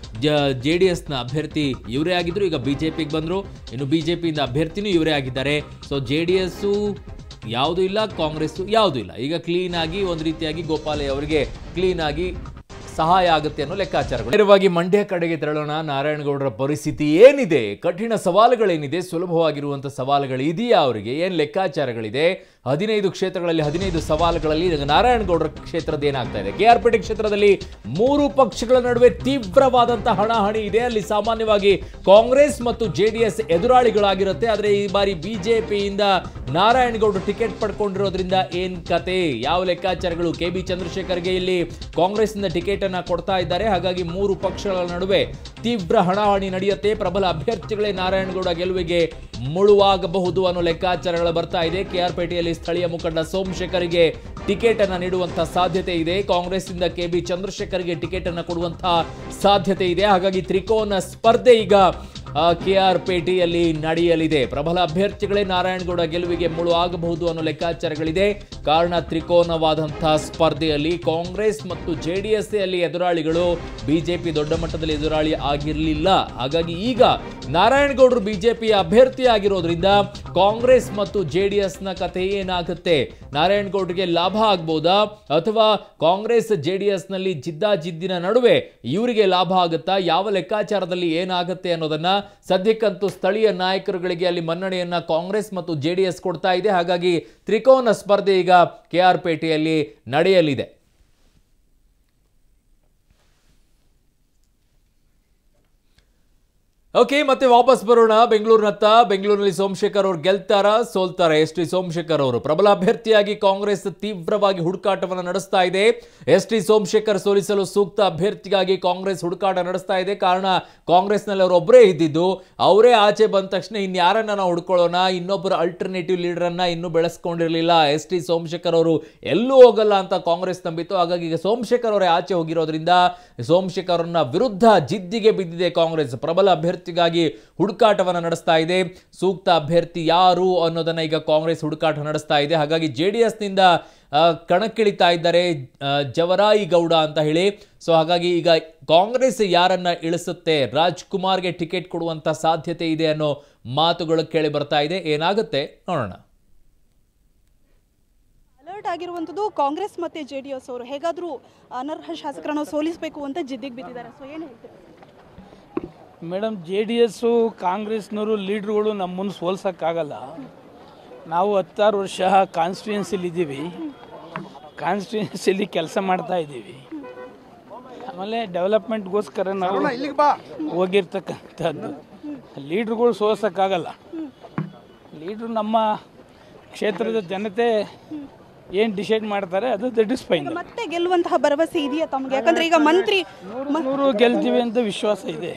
ಜೆ ಡಿ ಎಸ್ನ ಅಭ್ಯರ್ಥಿ ಇವರೇ ಆಗಿದ್ರು ಈಗ ಬಿಜೆಪಿಗೆ ಬಂದರು ಇನ್ನು ಬಿಜೆಪಿಯಿಂದ ಅಭ್ಯರ್ಥಿನೂ ಇವರೇ ಆಗಿದ್ದಾರೆ ಸೊ ಜೆ ಡಿ ಎಸ್ಸು ಯಾವುದೂ ಇಲ್ಲ ಕಾಂಗ್ರೆಸ್ಸು ಯಾವುದೂ ಇಲ್ಲ ಈಗ ಕ್ಲೀನ್ ಆಗಿ ಒಂದು ರೀತಿಯಾಗಿ ಗೋಪಾಲಯ್ಯ ಅವರಿಗೆ ಕ್ಲೀನ್ ಆಗಿ ಸಹಾಯ ಆಗುತ್ತೆ ಅನ್ನೋ ಲೆಕ್ಕಾಚಾರಗಳು ನೇರವಾಗಿ ಮಂಡ್ಯ ಕಡೆಗೆ ತೆರಳೋಣ ನಾರಾಯಣಗೌಡರ ಪರಿಸ್ಥಿತಿ ಏನಿದೆ ಕಠಿಣ ಸವಾಲುಗಳೇನಿದೆ ಸುಲಭವಾಗಿರುವಂಥ ಸವಾಲುಗಳು ಇದೆಯಾ ಅವರಿಗೆ ಏನು ಲೆಕ್ಕಾಚಾರಗಳಿದೆ ಹದಿನೈದು ಕ್ಷೇತ್ರಗಳಲ್ಲಿ ಹದಿನೈದು ಸವಾಲುಗಳಲ್ಲಿ ಈಗ ನಾರಾಯಣಗೌಡರ ಕ್ಷೇತ್ರದ ಏನಾಗ್ತಾ ಇದೆ ಕೆ ಆರ್ ಪೇಟೆ ಕ್ಷೇತ್ರದಲ್ಲಿ ಮೂರು ಪಕ್ಷಗಳ ನಡುವೆ ತೀವ್ರವಾದಂತಹ ಹಣಾಹಣಿ ಇದೆ ಅಲ್ಲಿ ಸಾಮಾನ್ಯವಾಗಿ ಕಾಂಗ್ರೆಸ್ ಮತ್ತು ಜೆ ಡಿ ಎಸ್ ಎದುರಾಳಿಗಳಾಗಿರುತ್ತೆ ಆದರೆ ಈ ಬಾರಿ ಬಿಜೆಪಿಯಿಂದ ನಾರಾಯಣಗೌಡರು ಟಿಕೆಟ್ ಪಡ್ಕೊಂಡಿರೋದ್ರಿಂದ ಏನ್ ಕತೆ ಯಾವ ಲೆಕ್ಕಾಚಾರಗಳು ಕೆ ಬಿ ಚಂದ್ರಶೇಖರ್ಗೆ ಇಲ್ಲಿ ಕಾಂಗ್ರೆಸ್ನಿಂದ ಟಿಕೆಟ್ ಅನ್ನ ಕೊಡ್ತಾ ಇದ್ದಾರೆ ಹಾಗಾಗಿ ಮೂರು ಪಕ್ಷಗಳ ನಡುವೆ ತೀವ್ರ ಹಣಾಹಣಿ ನಡೆಯುತ್ತೆ ಪ್ರಬಲ ಅಭ್ಯರ್ಥಿಗಳೇ ನಾರಾಯಣಗೌಡ ಗೆಲುವಿಗೆ ಮುಳುವಾಗಬಹುದು ಅನ್ನೋ ಲೆಕ್ಕಾಚಾರಗಳು ಬರ್ತಾ ಇದೆ ಕೆಆರ್ ಪೇಟೆಯಲ್ಲಿ ಸ್ಥಳೀಯ ಮುಖಂಡ ಸೋಮಶೇಖರ್ಗೆ ಟಿಕೆಟ್ ಅನ್ನ ನೀಡುವಂತಹ ಸಾಧ್ಯತೆ ಇದೆ ಕಾಂಗ್ರೆಸ್ನಿಂದ ಕೆ ಬಿ ಚಂದ್ರಶೇಖರ್ಗೆ ಟಿಕೆಟ್ ಅನ್ನ ಕೊಡುವಂತಹ ಸಾಧ್ಯತೆ ಇದೆ ಹಾಗಾಗಿ ತ್ರಿಕೋನ ಸ್ಪರ್ಧೆ ಈಗ ಕೆ ಆರ್ ಪೇಟೆಯಲ್ಲಿ ನಡೆಯಲಿದೆ ಪ್ರಬಲ ಅಭ್ಯರ್ಥಿಗಳೇ ನಾರಾಯಣಗೌಡ ಗೆಲುವಿಗೆ ಮುಳು ಆಗಬಹುದು ಅನ್ನೋ ಲೆಕ್ಕಾಚಾರಗಳಿದೆ ಕಾರಣ ತ್ರಿಕೋನವಾದಂತಹ ಸ್ಪರ್ಧೆಯಲ್ಲಿ ಕಾಂಗ್ರೆಸ್ ಮತ್ತು ಜೆ ಡಿ ಎಸ್ ಅಲ್ಲಿ ಎದುರಾಳಿಗಳು ಬಿಜೆಪಿ ದೊಡ್ಡ ಮಟ್ಟದಲ್ಲಿ ಎದುರಾಳಿ ಆಗಿರಲಿಲ್ಲ ಹಾಗಾಗಿ ಈಗ ನಾರಾಯಣಗೌಡರು ಬಿಜೆಪಿಯ ಅಭ್ಯರ್ಥಿ ಆಗಿರೋದ್ರಿಂದ ಕಾಂಗ್ರೆಸ್ ಮತ್ತು ಜೆ ಡಿ ಎಸ್ನ ಕಥೆ ಏನಾಗುತ್ತೆ ನಾರಾಯಣಗೌಡರಿಗೆ ಲಾಭ ಆಗ್ಬೋದಾ ಅಥವಾ ಕಾಂಗ್ರೆಸ್ ಜೆ ಡಿ ಎಸ್ನಲ್ಲಿ ಜಿದ್ದಾಜಿದ್ದಿನ ನಡುವೆ ಇವರಿಗೆ ಲಾಭ ಆಗುತ್ತಾ ಯಾವ ಲೆಕ್ಕಾಚಾರದಲ್ಲಿ ಏನಾಗುತ್ತೆ ಅನ್ನೋದನ್ನ ಸದ್ಯಕ್ಕಂತೂ ಸ್ಥಳೀಯ ನಾಯಕರುಗಳಿಗೆ ಅಲ್ಲಿ ಮನ್ನಣೆಯನ್ನ ಕಾಂಗ್ರೆಸ್ ಮತ್ತು ಜೆ ಡಿ ಎಸ್ ಕೊಡ್ತಾ ಇದೆ ಹಾಗಾಗಿ ತ್ರಿಕೋನ ಸ್ಪರ್ಧೆ ಈಗ ಕೆ ಆರ್ ಪೇಟೆಯಲ್ಲಿ ನಡೆಯಲಿದೆ ಓಕೆ ಮತ್ತೆ ವಾಪಸ್ ಬರೋಣ ಬೆಂಗಳೂರಿನತ್ತ ಬೆಂಗಳೂರಿನಲ್ಲಿ ಸೋಮಶೇಖರ್ ಅವರು ಗೆಲ್ತಾರ ಸೋಲ್ತಾರ ಎಸ್ ಟಿ ಸೋಮಶೇಖರ್ ಅವರು ಪ್ರಬಲ ಅಭ್ಯರ್ಥಿಯಾಗಿ ಕಾಂಗ್ರೆಸ್ ತೀವ್ರವಾಗಿ ಹುಡುಕಾಟವನ್ನು ನಡೆಸ್ತಾ ಇದೆ ಎಸ್ ಟಿ ಸೋಮಶೇಖರ್ ಸೋಲಿಸಲು ಸೂಕ್ತ ಅಭ್ಯರ್ಥಿಗಾಗಿ ಕಾಂಗ್ರೆಸ್ ಹುಡುಕಾಟ ನಡೆಸ್ತಾ ಇದೆ ಕಾರಣ ಕಾಂಗ್ರೆಸ್ನಲ್ಲಿ ಅವರು ಒಬ್ಬರೇ ಇದ್ದಿದ್ದು ಅವರೇ ಆಚೆ ಬಂದ ತಕ್ಷಣ ಇನ್ಯಾರನ್ನ ನಾವು ಹುಡ್ಕೊಳ್ಳೋಣ ಇನ್ನೊಬ್ಬರು ಅಲ್ಟರ್ನೇಟಿವ್ ಲೀಡರನ್ನ ಇನ್ನೂ ಬೆಳೆಸ್ಕೊಂಡಿರಲಿಲ್ಲ ಎಸ್ ಟಿ ಸೋಮಶೇಖರ್ ಅವರು ಎಲ್ಲೂ ಹೋಗಲ್ಲ ಅಂತ ಕಾಂಗ್ರೆಸ್ ನಂಬಿತ್ತು ಹಾಗಾಗಿ ಈಗ ಸೋಮಶೇಖರ್ ಅವರೇ ಆಚೆ ಹೋಗಿರೋದ್ರಿಂದ ಸೋಮಶೇಖರ್ ಅವರನ್ನ ವಿರುದ್ಧ ಜಿದ್ದಿಗೆ ಬಿದ್ದಿದೆ ಕಾಂಗ್ರೆಸ್ ಪ್ರಬಲ ಅಭ್ಯರ್ಥಿಗಾಗಿ ಹುಡುಕಾಟವನ್ನು ನಡೆಸ್ತಾ ಇದೆ ಸೂಕ್ತ ಅಭ್ಯರ್ಥಿ ಯಾರು ಅನ್ನೋದನ್ನ ಈಗ ಕಾಂಗ್ರೆಸ್ ಹುಡುಕಾಟ ನಡೆಸ್ತಾ ಇದೆ ಹಾಗಾಗಿ ಜೆ ಡಿ ಎಸ್ನಿಂದ ಕಣಕ್ಕಿಳಿತಾ ಇದ್ದಾರೆ ಆ, ಜವರಾಯಿ ಗೌಡ ಅಂತ ಹೇಳಿ ಸೊ ಹಾಗಾಗಿ ಈಗ ಕಾಂಗ್ರೆಸ್ ಯಾರನ್ನ ಇಳಿಸುತ್ತೆ ರಾಜ್ಕುಮಾರ್ಗೆ ಟಿಕೆಟ್ ಕೊಡುವಂತ ಸಾಧ್ಯತೆ ಇದೆ ಅನ್ನೋ ಮಾತುಗಳು ಕೇಳಿ ಬರ್ತಾ ಇದೆ ಏನಾಗುತ್ತೆ ನೋಡೋಣ ಅಲರ್ಟ್ ಆಗಿರುವಂಥದ್ದು ಕಾಂಗ್ರೆಸ್ ಮತ್ತೆ ಜೆ ಡಿ ಎಸ್ ಅವರು ಹೇಗಾದರೂ ಅನರ್ಹ ಶಾಸಕರನ್ನು ಸೋಲಿಸಬೇಕು ಅಂತ ಜಿದ್ದಿಗೆ ಬಿದ್ದಿದ್ದಾರೆ ಸೊ ಏನು ಹೇಳ್ತೀರಿ ಮೇಡಮ್ ಜೆ ಡಿ ಎಸ್ಸು ಕಾಂಗ್ರೆಸ್ನವರು ಲೀಡ್ರುಗಳು ನಮ್ಮನ್ನು ಸೋಲ್ಸೋಕ್ಕಾಗಲ್ಲ ನಾವು ಹತ್ತಾರು ವರ್ಷ ಕಾನ್ಸ್ಟಿಟ್ಯೂನ್ಸಿಲಿ ಇದ್ದೀವಿ ಕಾನ್ಸ್ಟಿಟ್ಯೂನ್ಸಿಲಿ ಕೆಲಸ ಮಾಡ್ತಾ ಇದ್ದೀವಿ ಆಮೇಲೆ ಡೆವಲಪ್ಮೆಂಟ್ಗೋಸ್ಕರ ನಾವು ಹೋಗಿರ್ತಕ್ಕಂಥದ್ದು ಲೀಡ್ರುಗಳು ಸೋಲ್ಸೋಕ್ಕಾಗಲ್ಲ ಲೀಡ್ರು ನಮ್ಮ ಕ್ಷೇತ್ರದ ಜನತೆ ಏನು ಡಿಸೈಡ್ ಮಾಡ್ತಾರೆ ಅದು ದಟ್ ಇಸ್ ಫೈನ್ ಮತ್ತೆ ಗೆಲ್ಲುವಂತಹ ಭರವಸೆ ಇದೆಯಾ ತಮಗೆ ಯಾಕಂದ್ರೆ ಈಗ ಮಂತ್ರಿ ನೂರು ಗೆಲ್ತೀವಿ ಅಂತ ವಿಶ್ವಾಸ ಇದೆ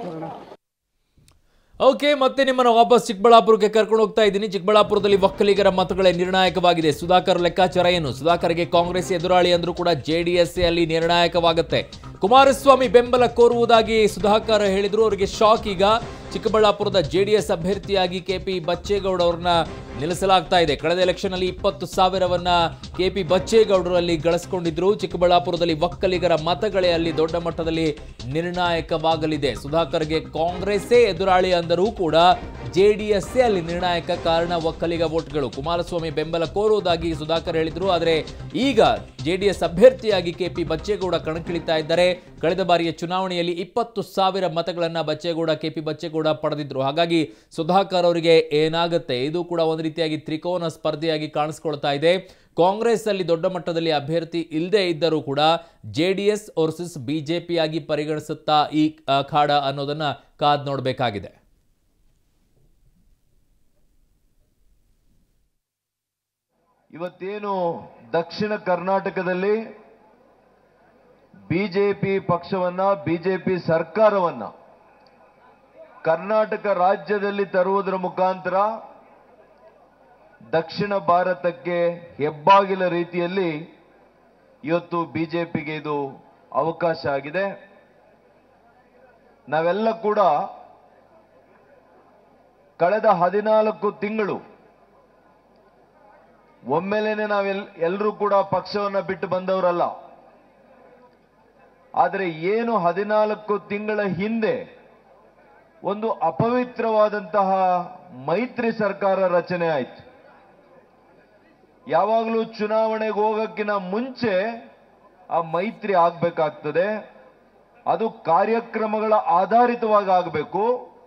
ಓಕೆ ಮತ್ತೆ ನಿಮ್ಮನ್ನು ವಾಪಸ್ ಚಿಕ್ಕಬಳ್ಳಾಪುರಕ್ಕೆ ಕರ್ಕೊಂಡು ಹೋಗ್ತಾ ಇದ್ದೀನಿ ಚಿಕ್ಕಬಳ್ಳಾಪುರದಲ್ಲಿ ಒಕ್ಕಲಿಗರ ಮತಗಳೇ ನಿರ್ಣಾಯಕವಾಗಿದೆ ಸುಧಾಕರ್ ಲೆಕ್ಕಾಚಾರ ಏನು ಸುಧಾಕರ್ಗೆ ಕಾಂಗ್ರೆಸ್ ಎದುರಾಳಿ ಅಂದ್ರೂ ಕೂಡ ಜೆ ಡಿ ಎಸ್ ಅಲ್ಲಿ ನಿರ್ಣಾಯಕವಾಗುತ್ತೆ ಕುಮಾರಸ್ವಾಮಿ ಬೆಂಬಲ ಕೋರುವುದಾಗಿ ಸುಧಾಕರ್ ಹೇಳಿದ್ರು ಅವರಿಗೆ ಶಾಕ್ ಈಗ ಚಿಕ್ಕಬಳ್ಳಾಪುರದ ಜೆ ಡಿ ಎಸ್ ಅಭ್ಯರ್ಥಿಯಾಗಿ ಕೆಪಿ ಬಚ್ಚೇಗೌಡ ಅವ್ರನ್ನ ನಿಲ್ಲಿಸಲಾಗ್ತಾ ಇದೆ ಕಳೆದ ಎಲೆಕ್ಷನ್ ಅಲ್ಲಿ ಇಪ್ಪತ್ತು ಸಾವಿರವನ್ನ ಕೆಪಿ ಬಚ್ಚೇಗೌಡರು ಅಲ್ಲಿ ಗಳಿಸ್ಕೊಂಡಿದ್ರು ಚಿಕ್ಕಬಳ್ಳಾಪುರದಲ್ಲಿ ಒಕ್ಕಲಿಗರ ಮತಗಳೇ ಅಲ್ಲಿ ದೊಡ್ಡ ಮಟ್ಟದಲ್ಲಿ ನಿರ್ಣಾಯಕವಾಗಲಿದೆ ಸುಧಾಕರ್ಗೆ ಕಾಂಗ್ರೆಸ್ಸೇ ಎದುರಾಳಿ ಅಂದರೂ ಕೂಡ ಜೆ ಡಿ ಎಸ್ ಅಲ್ಲಿ ನಿರ್ಣಾಯಕ ಕಾರಣ ಒಕ್ಕಲಿಗ ವೋಟ್ಗಳು ಕುಮಾರಸ್ವಾಮಿ ಬೆಂಬಲ ಕೋರುವುದಾಗಿ ಸುಧಾಕರ್ ಹೇಳಿದ್ರು ಆದರೆ ಈಗ ಜೆಡಿಎಸ್ ಅಭ್ಯರ್ಥಿಯಾಗಿ ಕೆಪಿ ಬಚ್ಚೇಗೌಡ ಕಣಕ್ಕಿಳಿತಾ ಇದ್ದಾರೆ ಕಳೆದ ಬಾರಿಯ ಚುನಾವಣೆಯಲ್ಲಿ ಇಪ್ಪತ್ತು ಸಾವಿರ ಮತಗಳನ್ನ ಬಚ್ಚೇಗೌಡ ಕೆಪಿ ಬಚ್ಚೇಗೌಡ ಪಡೆದಿದ್ರು ಹಾಗಾಗಿ ಸುಧಾಕರ್ ಅವರಿಗೆ ಏನಾಗುತ್ತೆ ಇದು ಕೂಡ ಒಂದು ರೀತಿಯಾಗಿ ತ್ರಿಕೋನ ಸ್ಪರ್ಧೆಯಾಗಿ ಕಾಣಿಸ್ಕೊಳ್ತಾ ಇದೆ ಕಾಂಗ್ರೆಸ್ ಅಲ್ಲಿ ದೊಡ್ಡ ಮಟ್ಟದಲ್ಲಿ ಅಭ್ಯರ್ಥಿ ಇಲ್ಲದೆ ಇದ್ದರೂ ಕೂಡ J D S versus BJP ಆಗಿ ಪರಿಗಣಿಸುತ್ತಾ ಈ ಅಖಾಡ ಅನ್ನೋದನ್ನ ಕಾದ್ ನೋಡಬೇಕಾಗಿದೆ ಇವತ್ತೇನು ದಕ್ಷಿಣ ಕರ್ನಾಟಕದಲ್ಲಿ ಬಿಜೆಪಿ ಪಕ್ಷವನ್ನ ಬಿಜೆಪಿ ಸರ್ಕಾರವನ್ನ ಕರ್ನಾಟಕ ರಾಜ್ಯದಲ್ಲಿ ತರುವುದರ ಮುಖಾಂತರ ದಕ್ಷಿಣ ಭಾರತಕ್ಕೆ ಹೆಬ್ಬಾಗಿಲ ರೀತಿಯಲ್ಲಿ ಇವತ್ತು ಬಿಜೆಪಿಗೆ ಇದು ಅವಕಾಶ ಆಗಿದೆ ನಾವೆಲ್ಲ ಕೂಡ ಕಳೆದ ಹದಿನಾಲ್ಕು ತಿಂಗಳು ಒಮ್ಮೆಲೇನೆ ನಾವೆಲ್ ಎಲ್ಲರೂ ಕೂಡ ಪಕ್ಷವನ್ನ ಬಿಟ್ಟು ಬಂದವರಲ್ಲ ಆದರೆ ಏನು ಹದಿನಾಲ್ಕು ತಿಂಗಳ ಹಿಂದೆ ಒಂದು ಅಪವಿತ್ರವಾದಂತಹ ಮೈತ್ರಿ ಸರ್ಕಾರ ರಚನೆ ಆಯಿತು ಯಾವಾಗಲೂ ಚುನಾವಣೆಗೆ ಹೋಗಕ್ಕಿಂತ ಮುಂಚೆ ಆ ಮೈತ್ರಿ ಆಗ್ಬೇಕಾಗ್ತದೆ ಅದು ಕಾರ್ಯಕ್ರಮಗಳ ಆಧಾರಿತವಾಗಿ ಆಗಬೇಕು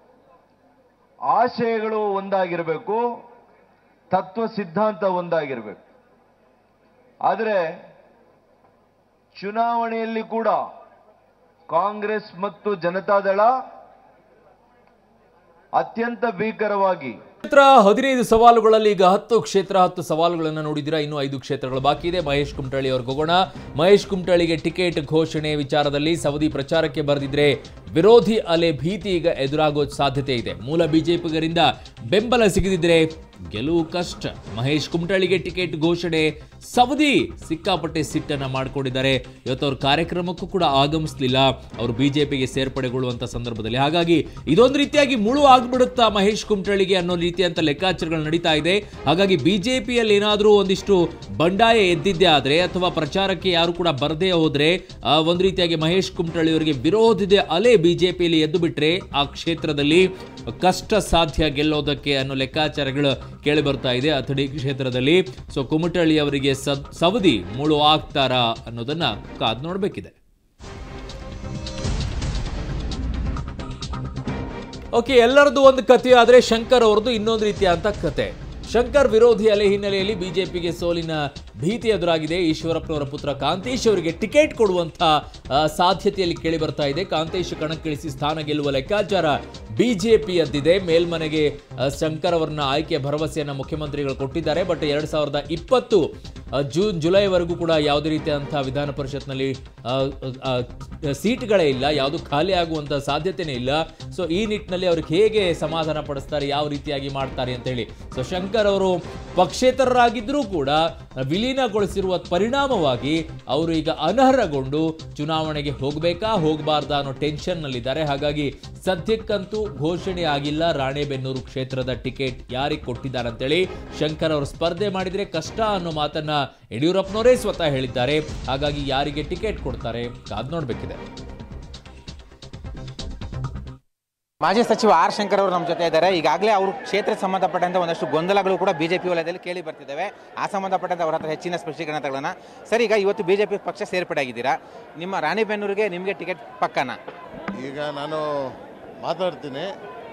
ಆಶಯಗಳು ಒಂದಾಗಿರಬೇಕು ತತ್ವ ಸಿದ್ಧಾಂತ ಒಂದಾಗಿರಬೇಕು ಆದರೆ ಚುನಾವಣೆಯಲ್ಲಿ ಕೂಡ ಕಾಂಗ್ರೆಸ್ ಮತ್ತು ಜನತಾದಳ ಅತ್ಯಂತ ಭೀಕರವಾಗಿ ಕ್ಷೇತ್ರ ಹದಿನೈದು ಸವಾಲುಗಳಲ್ಲಿ ಈಗ ಹತ್ತು ಕ್ಷೇತ್ರ ಹತ್ತು ಸವಾಲುಗಳನ್ನು ನೋಡಿದಿರಾ ಇನ್ನು ಐದು ಕ್ಷೇತ್ರಗಳು ಬಾಕಿ ಇದೆ ಮಹೇಶ್ ಕುಮಟಳ್ಳಿ ಅವ್ರಿಗೆ ಹೋಗೋಣ ಮಹೇಶ್ ಕುಮಟಳ್ಳಿಗೆ ಟಿಕೆಟ್ ಘೋಷಣೆ ವಿಚಾರದಲ್ಲಿ ಸವದಿ ಪ್ರಚಾರಕ್ಕೆ ಬರೆದಿದ್ರೆ ವಿರೋಧಿ ಅಲೆ ಭೀತಿ ಈಗ ಎದುರಾಗೋ ಸಾಧ್ಯತೆ ಇದೆ ಮೂಲ ಬಿಜೆಪಿಗರಿಂದ ಬೆಂಬಲ ಸಿಗದಿದ್ರೆ ಗೆಲುವು ಕಷ್ಟ ಮಹೇಶ್ ಕುಮಟಳ್ಳಿಗೆ ಟಿಕೆಟ್ ಘೋಷಣೆ ಸವದಿ ಸಿಕ್ಕಾಪಟ್ಟೆ ಸಿಟ್ಟನ್ನ ಮಾಡ್ಕೊಂಡಿದ್ದಾರೆ ಇವತ್ತು ಅವ್ರ ಕಾರ್ಯಕ್ರಮಕ್ಕೂ ಕೂಡ ಆಗಮಿಸಲಿಲ್ಲ ಅವರು ಬಿಜೆಪಿಗೆ ಸೇರ್ಪಡೆಗೊಳ್ಳುವಂತ ಸಂದರ್ಭದಲ್ಲಿ ಹಾಗಾಗಿ ಇದೊಂದು ರೀತಿಯಾಗಿ ಮುಳು ಆಗ್ಬಿಡುತ್ತಾ ಮಹೇಶ್ ಕುಮಟಳ್ಳಿಗೆ ಅನ್ನೋ ರೀತಿಯಂತ ಲೆಕ್ಕಾಚಾರಗಳು ನಡೀತಾ ಇದೆ ಹಾಗಾಗಿ ಬಿಜೆಪಿಯಲ್ಲಿ ಏನಾದರೂ ಒಂದಿಷ್ಟು ಬಂಡಾಯ ಎದ್ದಿದ್ದೇ ಆದ್ರೆ ಅಥವಾ ಪ್ರಚಾರಕ್ಕೆ ಯಾರು ಕೂಡ ಬರದೇ ಹೋದ್ರೆ ಆ, ಒಂದು ರೀತಿಯಾಗಿ ಮಹೇಶ್ ಕುಮಟಳ್ಳಿ ಅವರಿಗೆ ವಿರೋಧದ ಅಲೆ ಬಿಜೆಪಿಯಲ್ಲಿ ಎದ್ದು ಬಿಟ್ರೆ ಆ ಕ್ಷೇತ್ರದಲ್ಲಿ ಕಷ್ಟ ಸಾಧ್ಯ ಗೆಲ್ಲೋದಕ್ಕೆ ಅನ್ನೋ ಲೆಕ್ಕಾಚಾರಗಳು ಕೇಳಿ ಬರ್ತಾ ಇದೆ ಅಥಣಿ ಕ್ಷೇತ್ರದಲ್ಲಿ ಸೊ ಕುಮಟಳ್ಳಿ ಅವರಿಗೆ ಸದ್- ಸವದಿ ಮುಳು ಆಗ್ತಾರಾ ಅನ್ನೋದನ್ನ ಕಾದ್ ನೋಡ್ಬೇಕಿದೆ ಓಕೆ ಎಲ್ಲರದ್ದು ಒಂದು ಕಥೆ ಆದ್ರೆ ಶಂಕರ್ ಅವರದ್ದು ಇನ್ನೊಂದು ರೀತಿಯ ಅಂತ ಕತೆ ಶಂಕರ್ ವಿರೋಧಿ ಅಲೆ ಹಿನ್ನೆಲೆಯಲ್ಲಿ ಬಿಜೆಪಿಗೆ ಸೋಲಿನ ಭೀತಿ ಎದುರಾಗಿದೆ ಈಶ್ವರಪ್ಪನವರ ಪುತ್ರ ಕಾಂತೇಶ್ ಅವರಿಗೆ ಟಿಕೆಟ್ ಕೊಡುವಂತ ಆ, ಸಾಧ್ಯತೆಯಲ್ಲಿ ಕೇಳಿ ಬರ್ತಾ ಇದೆ ಕಾಂತೇಶ್ ಕಣಕ್ಕಿಳಿಸಿ ಸ್ಥಾನ ಗೆಲ್ಲುವ ಲೆಕ್ಕಾಚಾರ ಬಿಜೆಪಿ ಎದ್ದಿದೆ ಮೇಲ್ಮನೆಗೆ ಆ, ಶಂಕರ್ ಅವರನ್ನ ಆಯ್ಕೆ ಭರವಸೆಯನ್ನ ಮುಖ್ಯಮಂತ್ರಿಗಳು ಕೊಟ್ಟಿದ್ದಾರೆ ಬಟ್ ಎರಡ್ ಸಾವಿರದ ಇಪ್ಪತ್ತು ಆ, ಜೂನ್ ಜುಲೈವರೆಗೂ ಕೂಡ ಯಾವುದೇ ರೀತಿಯಾದಂತಹ ವಿಧಾನ ಪರಿಷತ್ನಲ್ಲಿ ಆ, ಆ, ಸೀಟ್ಗಳೇ ಇಲ್ಲ ಯಾವುದು ಖಾಲಿ ಆಗುವಂತ ಸಾಧ್ಯತೆನೇ ಇಲ್ಲ ಸೊ ಈ ನಿಟ್ಟಿನಲ್ಲಿ ಅವ್ರಿಗೆ ಹೇಗೆ ಸಮಾಧಾನ ಪಡಿಸ್ತಾರೆ ಯಾವ ರೀತಿಯಾಗಿ ಮಾಡ್ತಾರೆ ಅಂತ ಹೇಳಿ ಸೊ ಶಂಕರ್ ಅವರು ಪಕ್ಷೇತರರಾಗಿದ್ರೂ ಕೂಡ ವಿಲೀನಗೊಳಿಸಿರುವ ಪರಿಣಾಮವಾಗಿ ಅವರು ಈಗ ಅನರ್ಹಗೊಂಡು ಚುನಾವಣೆಗೆ ಹೋಗಬೇಕಾ ಹೋಗಬಾರ್ದಾ ಅನ್ನೋ ಟೆನ್ಷನ್ ನಲ್ಲಿದ್ದಾರೆ ಹಾಗಾಗಿ ಸದ್ಯಕ್ಕಂತೂ ಘೋಷಣೆ ಆಗಿಲ್ಲ ರಾಣೆಬೆನ್ನೂರು ಕ್ಷೇತ್ರದ ಟಿಕೆಟ್ ಯಾರಿಗೆ ಕೊಟ್ಟಿದ್ದಾರೆ ಅಂತೇಳಿ ಶಂಕರ್ ಅವರು ಸ್ಪರ್ಧೆ ಮಾಡಿದ್ರೆ ಕಷ್ಟ ಅನ್ನೋ ಮಾತನ್ನ ಯಡಿಯೂರಪ್ಪನವರೇ ಸ್ವತಃ ಹೇಳಿದ್ದಾರೆ ಹಾಗಾಗಿ ಯಾರಿಗೆ ಟಿಕೆಟ್ ಕೊಡ್ತಾರೆ ಕಾದ್ ನೋಡ್ಬೇಕಿದೆ ಮಾಜಿ ಸಚಿವ ಆರ್ ಶಂಕರ್ ಅವರು ನಮ್ಮ ಜೊತೆ ಇದ್ದಾರೆ ಈಗಾಗಲೇ ಅವರು ಕ್ಷೇತ್ರ ಸಂಬಂಧಪಟ್ಟಂತೆ ಒಂದಷ್ಟು ಗೊಂದಲಗಳು ಕೂಡ ಬಿಜೆಪಿ ವಲಯದಲ್ಲಿ ಕೇಳಿ ಬರ್ತಿದ್ದಾವೆ ಆ ಸಂಬಂಧಪಟ್ಟಂತೆ ಅವರ ಹತ್ರ ಹೆಚ್ಚಿನ ಸ್ಪಷ್ಟೀಕರಣ ತಗೊಳ್ಳೋಣ ಸರ್ ಈಗ ಇವತ್ತು ಬಿಜೆಪಿ ಪಕ್ಷ ಸೇರ್ಪಡೆ ಆಗಿದ್ದೀರಾ ನಿಮ್ಮ ರಾಣಿಬೆನ್ನೂರಿಗೆ ನಿಮಗೆ ಟಿಕೆಟ್ ಪಕ್ಕನಾ ಈಗ ನಾನು ಮಾತಾಡ್ತೀನಿ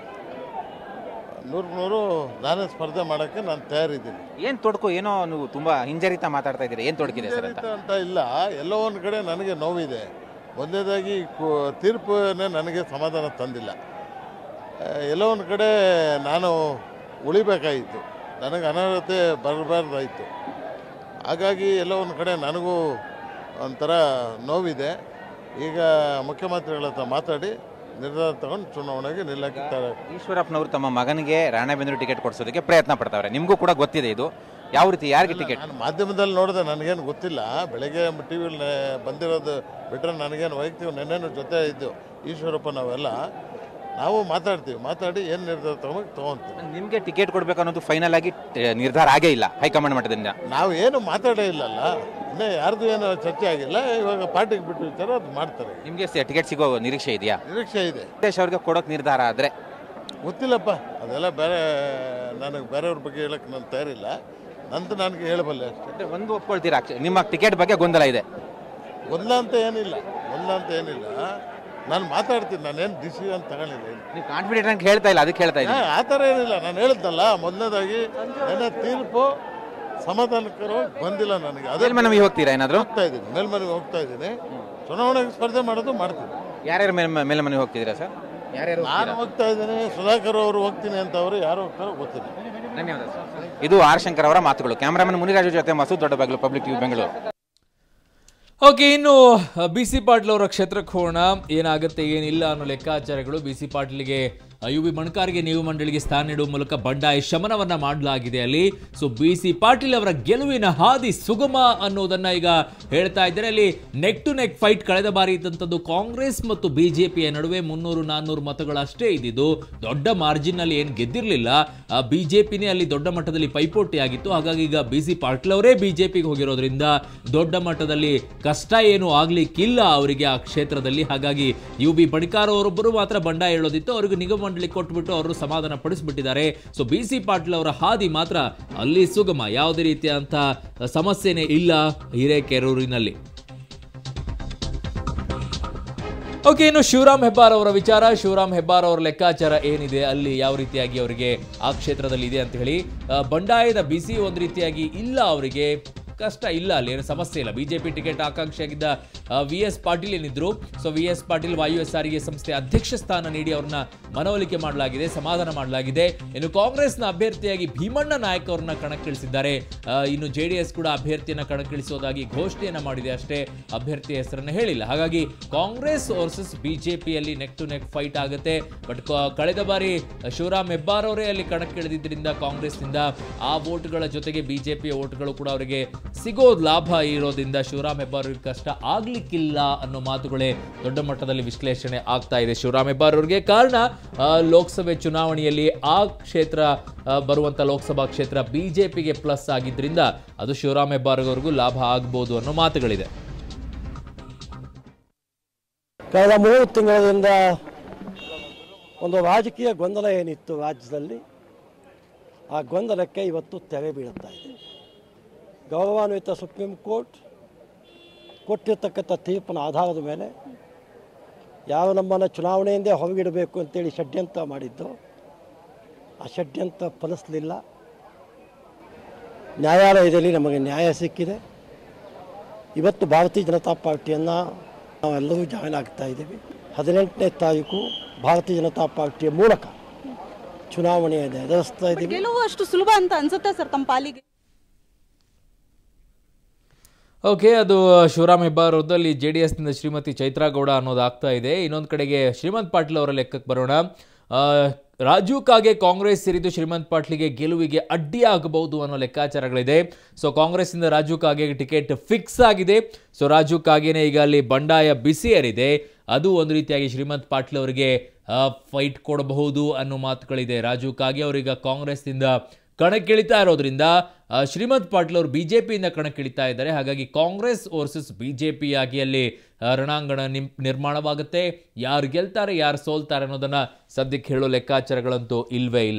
ನೂರು ನೂರು ನಾನೇ ಸ್ಪರ್ಧೆ ಮಾಡೋಕ್ಕೆ ನಾನು ತಯಾರಿದ್ದೀನಿ ಏನು ತೊಡಕು ಏನೋ ನೀವು ತುಂಬಾ ಹಿಂಜರಿತ ಮಾತಾಡ್ತಾ ಇದ್ದೀರಾ ಏನು ತೊಡಕಿದೆ ಸರ್ ಅಂತ ಹಿಂಜರಿತ ಅಂತ ಇಲ್ಲ ಎಲ್ಲೋ ಒಂದು ಕಡೆ ನನಗೆ ನೋವಿದೆ ಒಂದನೇದಾಗಿ ಕು- ತೀರ್ಪನ್ನೇ ನನಗೆ ಸಮಾಧಾನ ತಂದಿಲ್ಲ ಆ, ಎಲ್ಲೋ ಒಂದು ಕಡೆ ನಾನು ಉಳಿಬೇಕಾಯಿತು ನನಗೆ ಅನರ್ಹತೆ ಬರಬಾರ್ದಾಯಿತು ಹಾಗಾಗಿ ಎಲ್ಲೋ ಒಂದು ಕಡೆ ನನಗೂ ಒಂಥರ ನೋವಿದೆ ಈಗ ಮುಖ್ಯಮಂತ್ರಿಗಳ ಹತ್ರ ಮಾತಾಡಿ ನಿರ್ಧಾರ ತಗೊಂಡು ಚುನಾವಣೆಗೆ ನಿಲ್ಲಕ್ಕೆ ತರ ಈಶ್ವರಪ್ಪನವರು ತಮ್ಮ ಮಗನಿಗೆ ರಾಣೆಬೆನ್ನೂರು ಟಿಕೆಟ್ ಕೊಡಿಸೋದಕ್ಕೆ ಪ್ರಯತ್ನ ಪಡ್ತಾವ್ರೆ ನಿಮಗೂ ಕೂಡ ಗೊತ್ತಿದೆ ಇದು ಯಾವ ರೀತಿ ಯಾರಿಗೆ ಟಿಕೆಟ್ ನಾನು ಮಾಧ್ಯಮದಲ್ಲಿ ನೋಡಿದೆ ನನಗೇನು ಗೊತ್ತಿಲ್ಲ ಬೆಳಗ್ಗೆ ಟಿ ವಿಲಿ ಬಂದಿರೋದು ಬಿಟ್ಟರೆ ನನಗೇನು ವೈಯಕ್ತಿಕ ನೆನ್ನೆನೂ ಜೊತೆ ಇದ್ದು ಈಶ್ವರಪ್ಪ ನಾವೆಲ್ಲ ನಾವು ಮಾತಾಡ್ತೀವಿ ಮಾತಾಡಿ ಏನು ನಿರ್ಧಾರ ತಗೊಂಡು ತೊಗೊತೀವಿ ನಿಮಗೆ ಟಿಕೆಟ್ ಕೊಡಬೇಕು ಅನ್ನೋದು ಫೈನಲ್ ಆಗಿ ಟ- ನಿರ್ಧಾರ ಆಗೇ ಇಲ್ಲ ಹೈಕಮಾಂಡ್ ಮಟ್ಟದಿಂದ ನಾವು ಏನು ಮಾತಾಡೇ ಇಲ್ಲಲ್ಲ ಇನ್ನೇ ಯಾರ್ದು ಏನು ಚರ್ಚೆ ಆಗಿಲ್ಲ ಇವಾಗ ಪಾರ್ಟಿಗೆ ಬಿಟ್ಟು ವಿಚಾರ ಅದು ಮಾಡ್ತಾರೆ ನಿಮಗೆ ಟಿಕೆಟ್ ಸಿಗೋ ನಿರೀಕ್ಷೆ ಇದೆಯಾ ನಿರೀಕ್ಷೆ ಇದೆ ವೆಂಕಟೇಶ್ ಅವ್ರಿಗೆ ಕೊಡೋಕೆ ನಿರ್ಧಾರ ಆದರೆ ಗೊತ್ತಿಲ್ಲಪ್ಪ ಅದೆಲ್ಲ ಬೇರೆ ನನಗೆ ಬೇರೆಯವ್ರ ಬಗ್ಗೆ ಹೇಳಕ್ಕೆ ನಾನು ತಯಾರಿಲ್ಲ ನಂದು ನನಗೆ ಹೇಳಬಲ್ಲೆ ಅಷ್ಟೇ ಅಂದ್ರೆ ಒಂದು ಒಪ್ಕೊಳ್ತೀರಾ ಅಕ್ಷ- ನಿಮ್ಮ ಟಿಕೆಟ್ ಬಗ್ಗೆ ಗೊಂದಲ ಇದೆ ಒಂದ ಅಂತ ಏನಿಲ್ಲ ಒಂದ ಅಂತ ಏನಿಲ್ಲ ನಾನು ಮಾತಾಡ್ತೀನಿ ನಾನೇನು ಡಿಸಿಷನ್ ತಗೊಂಡಿಲ್ಲ ನೀವು ಕಾನ್ಫಿಡೆಂಟ್ ಅಂತ ಹೇಳ್ತಾ ಇಲ್ಲ ಅದಕ್ಕೆ ಹೇಳ್ತಾ ಹಾ, ಇದ್ದೀನಿ ಆ ಥರ ಏನಿಲ್ಲ ನಾನು ಹೇಳಿದ್ನಲ್ಲ ಮೊದಲನೇದಾಗಿ ನನ್ನ ತೀರ್ಪು ಸಮಾಧಾನಕರವಾಗಿ ಬಂದಿಲ್ಲ ನನಗೆ ಅದೇ ಮೇಲ್ಮನವಿ ಹೋಗ್ತೀರಾ ಏನಾದ್ರು ಹೋಗ್ತಾ ಇದ್ದೀನಿ ಮೇಲ್ಮನೆಗೆ ಹೋಗ್ತಾ ಇದ್ದೀನಿ ಚುನಾವಣೆಗೆ ಸ್ಪರ್ಧೆ ಮಾಡೋದು ಮಾಡ್ತೀನಿ ಯಾರ್ಯಾರು ಮೇಲ್ ಮೇಲ್ಮನವಿ ಹೋಗ್ತಿದ್ದೀರಾ ಸರ್ ಯಾರ್ಯಾರು ನಾನು ಹೋಗ್ತಾ ಇದ್ದೀನಿ ಸುಧಾಕರ್ ಅವರು ಹೋಗ್ತೀನಿ ಅಂತ ಅವರು ಯಾರು ಹೋಗ್ತಾರೋ ಗೊತ್ತಿಲ್ಲ ಧನ್ಯವಾದ ಸರ್ ಇದು ಆರ್ ಶಂಕರ್ ಅವರ ಮಾತುಗಳು ಕ್ಯಾಮರಾಮನ್ ಮುನಿರಾಜು ಜೊತೆ Masood Doddabaglu public TV Bengaluru okay ಇನ್ನು ಬಿ ಸಿ ಪಾಟೀಲ್ ಅವರ ಕ್ಷೇತ್ರಕ್ಕೆ ಹೋಗೋಣ ಏನಾಗುತ್ತೆ ಏನಿಲ್ಲ ಅನ್ನೋ ಲೆಕ್ಕಾಚಾರಗಳು ಬಿ ಸಿ ಪಾಟೀಲ್ಗೆ ಯು ಬಿ ಬಣಕಾರ್ಗೆ ನೀವು ಮಂಡಳಿಗೆ ಸ್ಥಾನ ನೀಡುವ ಮೂಲಕ ಬಂಡಾಯ ಶಮನವನ್ನ ಮಾಡಲಾಗಿದೆ ಅಲ್ಲಿ ಸೊ ಬಿ ಸಿ ಪಾಟೀಲ್ ಅವರ ಗೆಲುವಿನ ಹಾದಿ ಸುಗಮ ಅನ್ನೋದನ್ನ ಈಗ ಹೇಳ್ತಾ ಇದ್ದಾರೆ ಅಲ್ಲಿ ನೆಕ್ ಟು ನೆಕ್ ಫೈಟ್ ಕಳೆದ ಬಾರಿ ಇದ್ದಂಥದ್ದು ಕಾಂಗ್ರೆಸ್ ಮತ್ತು ಬಿಜೆಪಿಯ ನಡುವೆ ಮುನ್ನೂರು ನಾನ್ನೂರು ಮತಗಳಷ್ಟೇ ಇದ್ದಿದ್ದು ದೊಡ್ಡ ಮಾರ್ಜಿನ್ ಅಲ್ಲಿ ಏನು ಗೆದ್ದಿರಲಿಲ್ಲ ಬಿಜೆಪಿನೇ ಅಲ್ಲಿ ದೊಡ್ಡ ಮಟ್ಟದಲ್ಲಿ ಪೈಪೋಟಿ ಆಗಿತ್ತು ಹಾಗಾಗಿ ಈಗ ಬಿ ಸಿ ಪಾಟೀಲ್ ಅವರೇ ಬಿಜೆಪಿಗೆ ಹೋಗಿರೋದ್ರಿಂದ ದೊಡ್ಡ ಮಟ್ಟದಲ್ಲಿ ಕಷ್ಟ ಏನು ಆಗ್ಲಿಕ್ಕಿಲ್ಲ ಅವರಿಗೆ ಆ ಕ್ಷೇತ್ರದಲ್ಲಿ ಹಾಗಾಗಿ ಯು ಬಿ ಬಣಿಕಾರ್ ಅವರೊಬ್ಬರು ಮಾತ್ರ ಬಂಡಾಯ ಹೇಳೋದಿತ್ತು ಅವ್ರಿಗೆ ನಿಗಮ ಮಂಡಳಿ ಕೊಟ್ಬಿಟ್ಟು ಅವರು ಸಮಾಧಾನ ಪಡಿಸ್ಬಿಟ್ಟಿದ್ದಾರೆ ಸೊ ಬಿ ಸಿ ಪಾಟೀಲ್ ಅವರ ಹಾದಿ ಮಾತ್ರ ಅಲ್ಲಿ ಸುಗಮ ಯಾವುದೇ ರೀತಿಯಂತ ಸಮಸ್ಯೆನೇ ಇಲ್ಲ ಹಿರೇಕೆರೂರಿನಲ್ಲಿ ಓಕೆ ಇನ್ನು ಶಿವರಾಮ್ ಹೆಬ್ಬಾರ್ ಅವರ ವಿಚಾರ ಶಿವರಾಮ್ ಹೆಬ್ಬಾರ್ ಅವರ ಲೆಕ್ಕಾಚಾರ ಏನಿದೆ ಅಲ್ಲಿ ಯಾವ ರೀತಿಯಾಗಿ ಅವರಿಗೆ ಆ ಕ್ಷೇತ್ರದಲ್ಲಿ ಇದೆ ಅಂತ ಹೇಳಿ ಆ, ಬಂಡಾಯದ ಬಿಸಿ ಒಂದು ರೀತಿಯಾಗಿ ಇಲ್ಲ ಅವರಿಗೆ ಕಷ್ಟ ಇಲ್ಲ ಅಲ್ಲಿ ಏನು ಸಮಸ್ಯೆ ಇಲ್ಲ ಬಿಜೆಪಿ ಟಿಕೆಟ್ ಆಕಾಂಕ್ಷಿಯಾಗಿದ್ದ ವಿ ಎಸ್ ಪಾಟೀಲ್ ಏನಿದ್ರು ಸೊ ವಿ ಎಸ್ ಪಾಟೀಲ್ ವಾಯು ಎಸ್ ಸಾರಿಗೆ ಸಂಸ್ಥೆ ಅಧ್ಯಕ್ಷ ಸ್ಥಾನ ನೀಡಿ ಅವ್ರನ್ನ ಮನವೊಲಿಕೆ ಮಾಡಲಾಗಿದೆ ಸಮಾಧಾನ ಮಾಡಲಾಗಿದೆ ಇನ್ನು ಕಾಂಗ್ರೆಸ್ನ ಅಭ್ಯರ್ಥಿಯಾಗಿ ಭೀಮಣ್ಣ ನಾಯಕ್ ಅವರನ್ನ ಕಣಕ್ಕಿಳಿಸಿದ್ದಾರೆ ಆ, ಇನ್ನು ಜೆ ಡಿ ಎಸ್ ಕೂಡ ಅಭ್ಯರ್ಥಿಯನ್ನ ಕಣಕ್ಕಿಳಿಸುವುದಾಗಿ ಘೋಷಣೆಯನ್ನ ಮಾಡಿದೆ ಅಷ್ಟೇ ಅಭ್ಯರ್ಥಿ ಹೆಸರನ್ನು ಹೇಳಿಲ್ಲ ಹಾಗಾಗಿ ಕಾಂಗ್ರೆಸ್ ವರ್ಸಸ್ ಬಿಜೆಪಿಯಲ್ಲಿ ನೆಕ್ ಟು ನೆಕ್ ಫೈಟ್ ಆಗುತ್ತೆ ಬಟ್ ಕಳೆದ ಬಾರಿ ಶಿವರಾಮ್ ಹೆಬ್ಬಾರ್ ಅವರೇ ಅಲ್ಲಿ ಕಣಕ್ಕಿಳಿದಿದ್ದರಿಂದ ಕಾಂಗ್ರೆಸ್ನಿಂದ ಆ ವೋಟ್ಗಳ ಜೊತೆಗೆ ಬಿಜೆಪಿಯ ವೋಟ್ಗಳು ಕೂಡ ಅವರಿಗೆ ಸಿಗೋ ಲಾಭ ಇರೋದ್ರಿಂದ ಶಿವರಾಮ್ ಹೆಬ್ಬಾರ್ ಅವ್ರಿಗೆ ಕಷ್ಟ ಆಗ್ಲಿಕ್ಕಿಲ್ಲ ಅನ್ನೋ ಮಾತುಗಳೇ ದೊಡ್ಡ ಮಟ್ಟದಲ್ಲಿ ವಿಶ್ಲೇಷಣೆ ಆಗ್ತಾ ಇದೆ ಶಿವರಾಮ್ ಹೆಬ್ಬಾರ್ ಅವರಿಗೆ ಕಾರಣ ಆ, ಲೋಕಸಭೆ ಚುನಾವಣೆಯಲ್ಲಿ ಆ ಕ್ಷೇತ್ರ ಆ, ಬರುವಂತ ಲೋಕಸಭಾ ಕ್ಷೇತ್ರ ಬಿಜೆಪಿಗೆ ಪ್ಲಸ್ ಆಗಿದ್ರಿಂದ ಅದು ಶಿವರಾಮ್ ಹೆಬ್ಬಾರ್ ಅವರಿಗೂ ಲಾಭ ಆಗ್ಬೋದು ಅನ್ನೋ ಮಾತುಗಳಿದೆ ಕಳೆದ ಮೂರು ತಿಂಗಳಿಂದ ಒಂದು ರಾಜಕೀಯ ಗೊಂದಲ ಏನಿತ್ತು ರಾಜ್ಯದಲ್ಲಿ ಆ ಗೊಂದಲಕ್ಕೆ ಇವತ್ತು ತೆರೆ ಬೀಳುತ್ತಾ ಇದೆ ಗೌರವಾನ್ವಿತ ಸುಪ್ರೀಂ ಕೋರ್ಟ್ ಕೊಟ್ಟಿರ್ತಕ್ಕಂಥ ತೀರ್ಪಿನ ಆಧಾರದ ಮೇಲೆ ಯಾರು ನಮ್ಮನ್ನು ಚುನಾವಣೆಯಿಂದೇ ಹೊರಗಿಡಬೇಕು ಅಂತೇಳಿ ಷಡ್ಯಂತ್ರ ಮಾಡಿದ್ದು ಆ ಷಡ್ಯಂತ್ರ ಫಲಿಸಲಿಲ್ಲ ನ್ಯಾಯಾಲಯದಲ್ಲಿ ನಮಗೆ ನ್ಯಾಯ ಸಿಕ್ಕಿದೆ ಇವತ್ತು ಭಾರತೀಯ ಜನತಾ ಪಾರ್ಟಿಯನ್ನು ನಾವೆಲ್ಲರೂ ಜಾಯ್ನ್ ಆಗ್ತಾ ಇದ್ದೀವಿ ಹದಿನೆಂಟನೇ ತಾರೀಕು ಭಾರತೀಯ ಜನತಾ ಪಾರ್ಟಿಯ ಮೂಲಕ ಚುನಾವಣೆಯನ್ನು ಎದುರಿಸ್ತಾ ಇದ್ದೀವಿ ಗೆಲುವು ಅಷ್ಟು ಸುಲಭ ಅಂತ ಅನ್ಸುತ್ತೆ ಸರ್ ತಮ್ಮ ಪಾಲಿಗೆ ಓಕೆ ಅದು ಶಿವರಾಮ್ ಹೆಬ್ಬಾರ್ ಅವ್ರದ್ದಲ್ಲಿ ಜೆ ಡಿ ಎಸ್ನಿಂದ ಶ್ರೀಮತಿ ಚೈತ್ರಾ ಗೌಡ ಅನ್ನೋದು ಆಗ್ತಾ ಇದೆ ಇನ್ನೊಂದು ಕಡೆಗೆ ಶ್ರೀಮಂತ್ ಪಾಟೀಲ್ ಅವರ ಲೆಕ್ಕಕ್ಕೆ ಬರೋಣ ಆ, ರಾಜು ಕಾಗೆ ಕಾಂಗ್ರೆಸ್ ಸೇರಿದ್ದು ಶ್ರೀಮಂತ್ ಪಾಟೀಲ್ಗೆ ಗೆಲುವಿಗೆ ಅಡ್ಡಿ ಆಗಬಹುದು ಅನ್ನೋ ಲೆಕ್ಕಾಚಾರಗಳಿದೆ ಸೊ ಕಾಂಗ್ರೆಸ್ನಿಂದ ರಾಜು ಕಾಗೆಗೆ ಟಿಕೆಟ್ ಫಿಕ್ಸ್ ಆಗಿದೆ ಸೊ ರಾಜು ಕಾಗೆನೇ ಈಗ ಅಲ್ಲಿ ಬಂಡಾಯ ಬಿಸಿ ಏರಿದೆ ಅದು ಒಂದು ರೀತಿಯಾಗಿ ಶ್ರೀಮಂತ್ ಪಾಟೀಲ್ ಅವರಿಗೆ ಫೈಟ್ ಕೊಡಬಹುದು ಅನ್ನೋ ಮಾತುಗಳಿದೆ ರಾಜು ಕಾಗೆ ಅವರೀಗ ಕಾಂಗ್ರೆಸ್ನಿಂದ ಕಣಕ್ಕಿಳಿತಾ ಇರೋದ್ರಿಂದ ಆ, ಶ್ರೀಮಂತ್ ಪಾಟೀಲ್ ಅವರು ಬಿಜೆಪಿಯಿಂದ ಕಣಕ್ಕಿಳಿತಾ ಇದ್ದಾರೆ ಹಾಗಾಗಿ ಕಾಂಗ್ರೆಸ್ ವರ್ಸಸ್ ಬಿಜೆಪಿ ಆಗಿ ಅಲ್ಲಿ ಆ, ರಣಾಂಗಣ ನಿಮ್ ನಿರ್ಮಾಣವಾಗುತ್ತೆ ಯಾರು ಗೆಲ್ತಾರೆ ಯಾರು ಸೋಲ್ತಾರೆ ಅನ್ನೋದನ್ನ ಸದ್ಯಕ್ಕೆ ಹೇಳೋ ಲೆಕ್ಕಾಚಾರಗಳಂತೂ ಇಲ್ವೇ ಇಲ್ಲ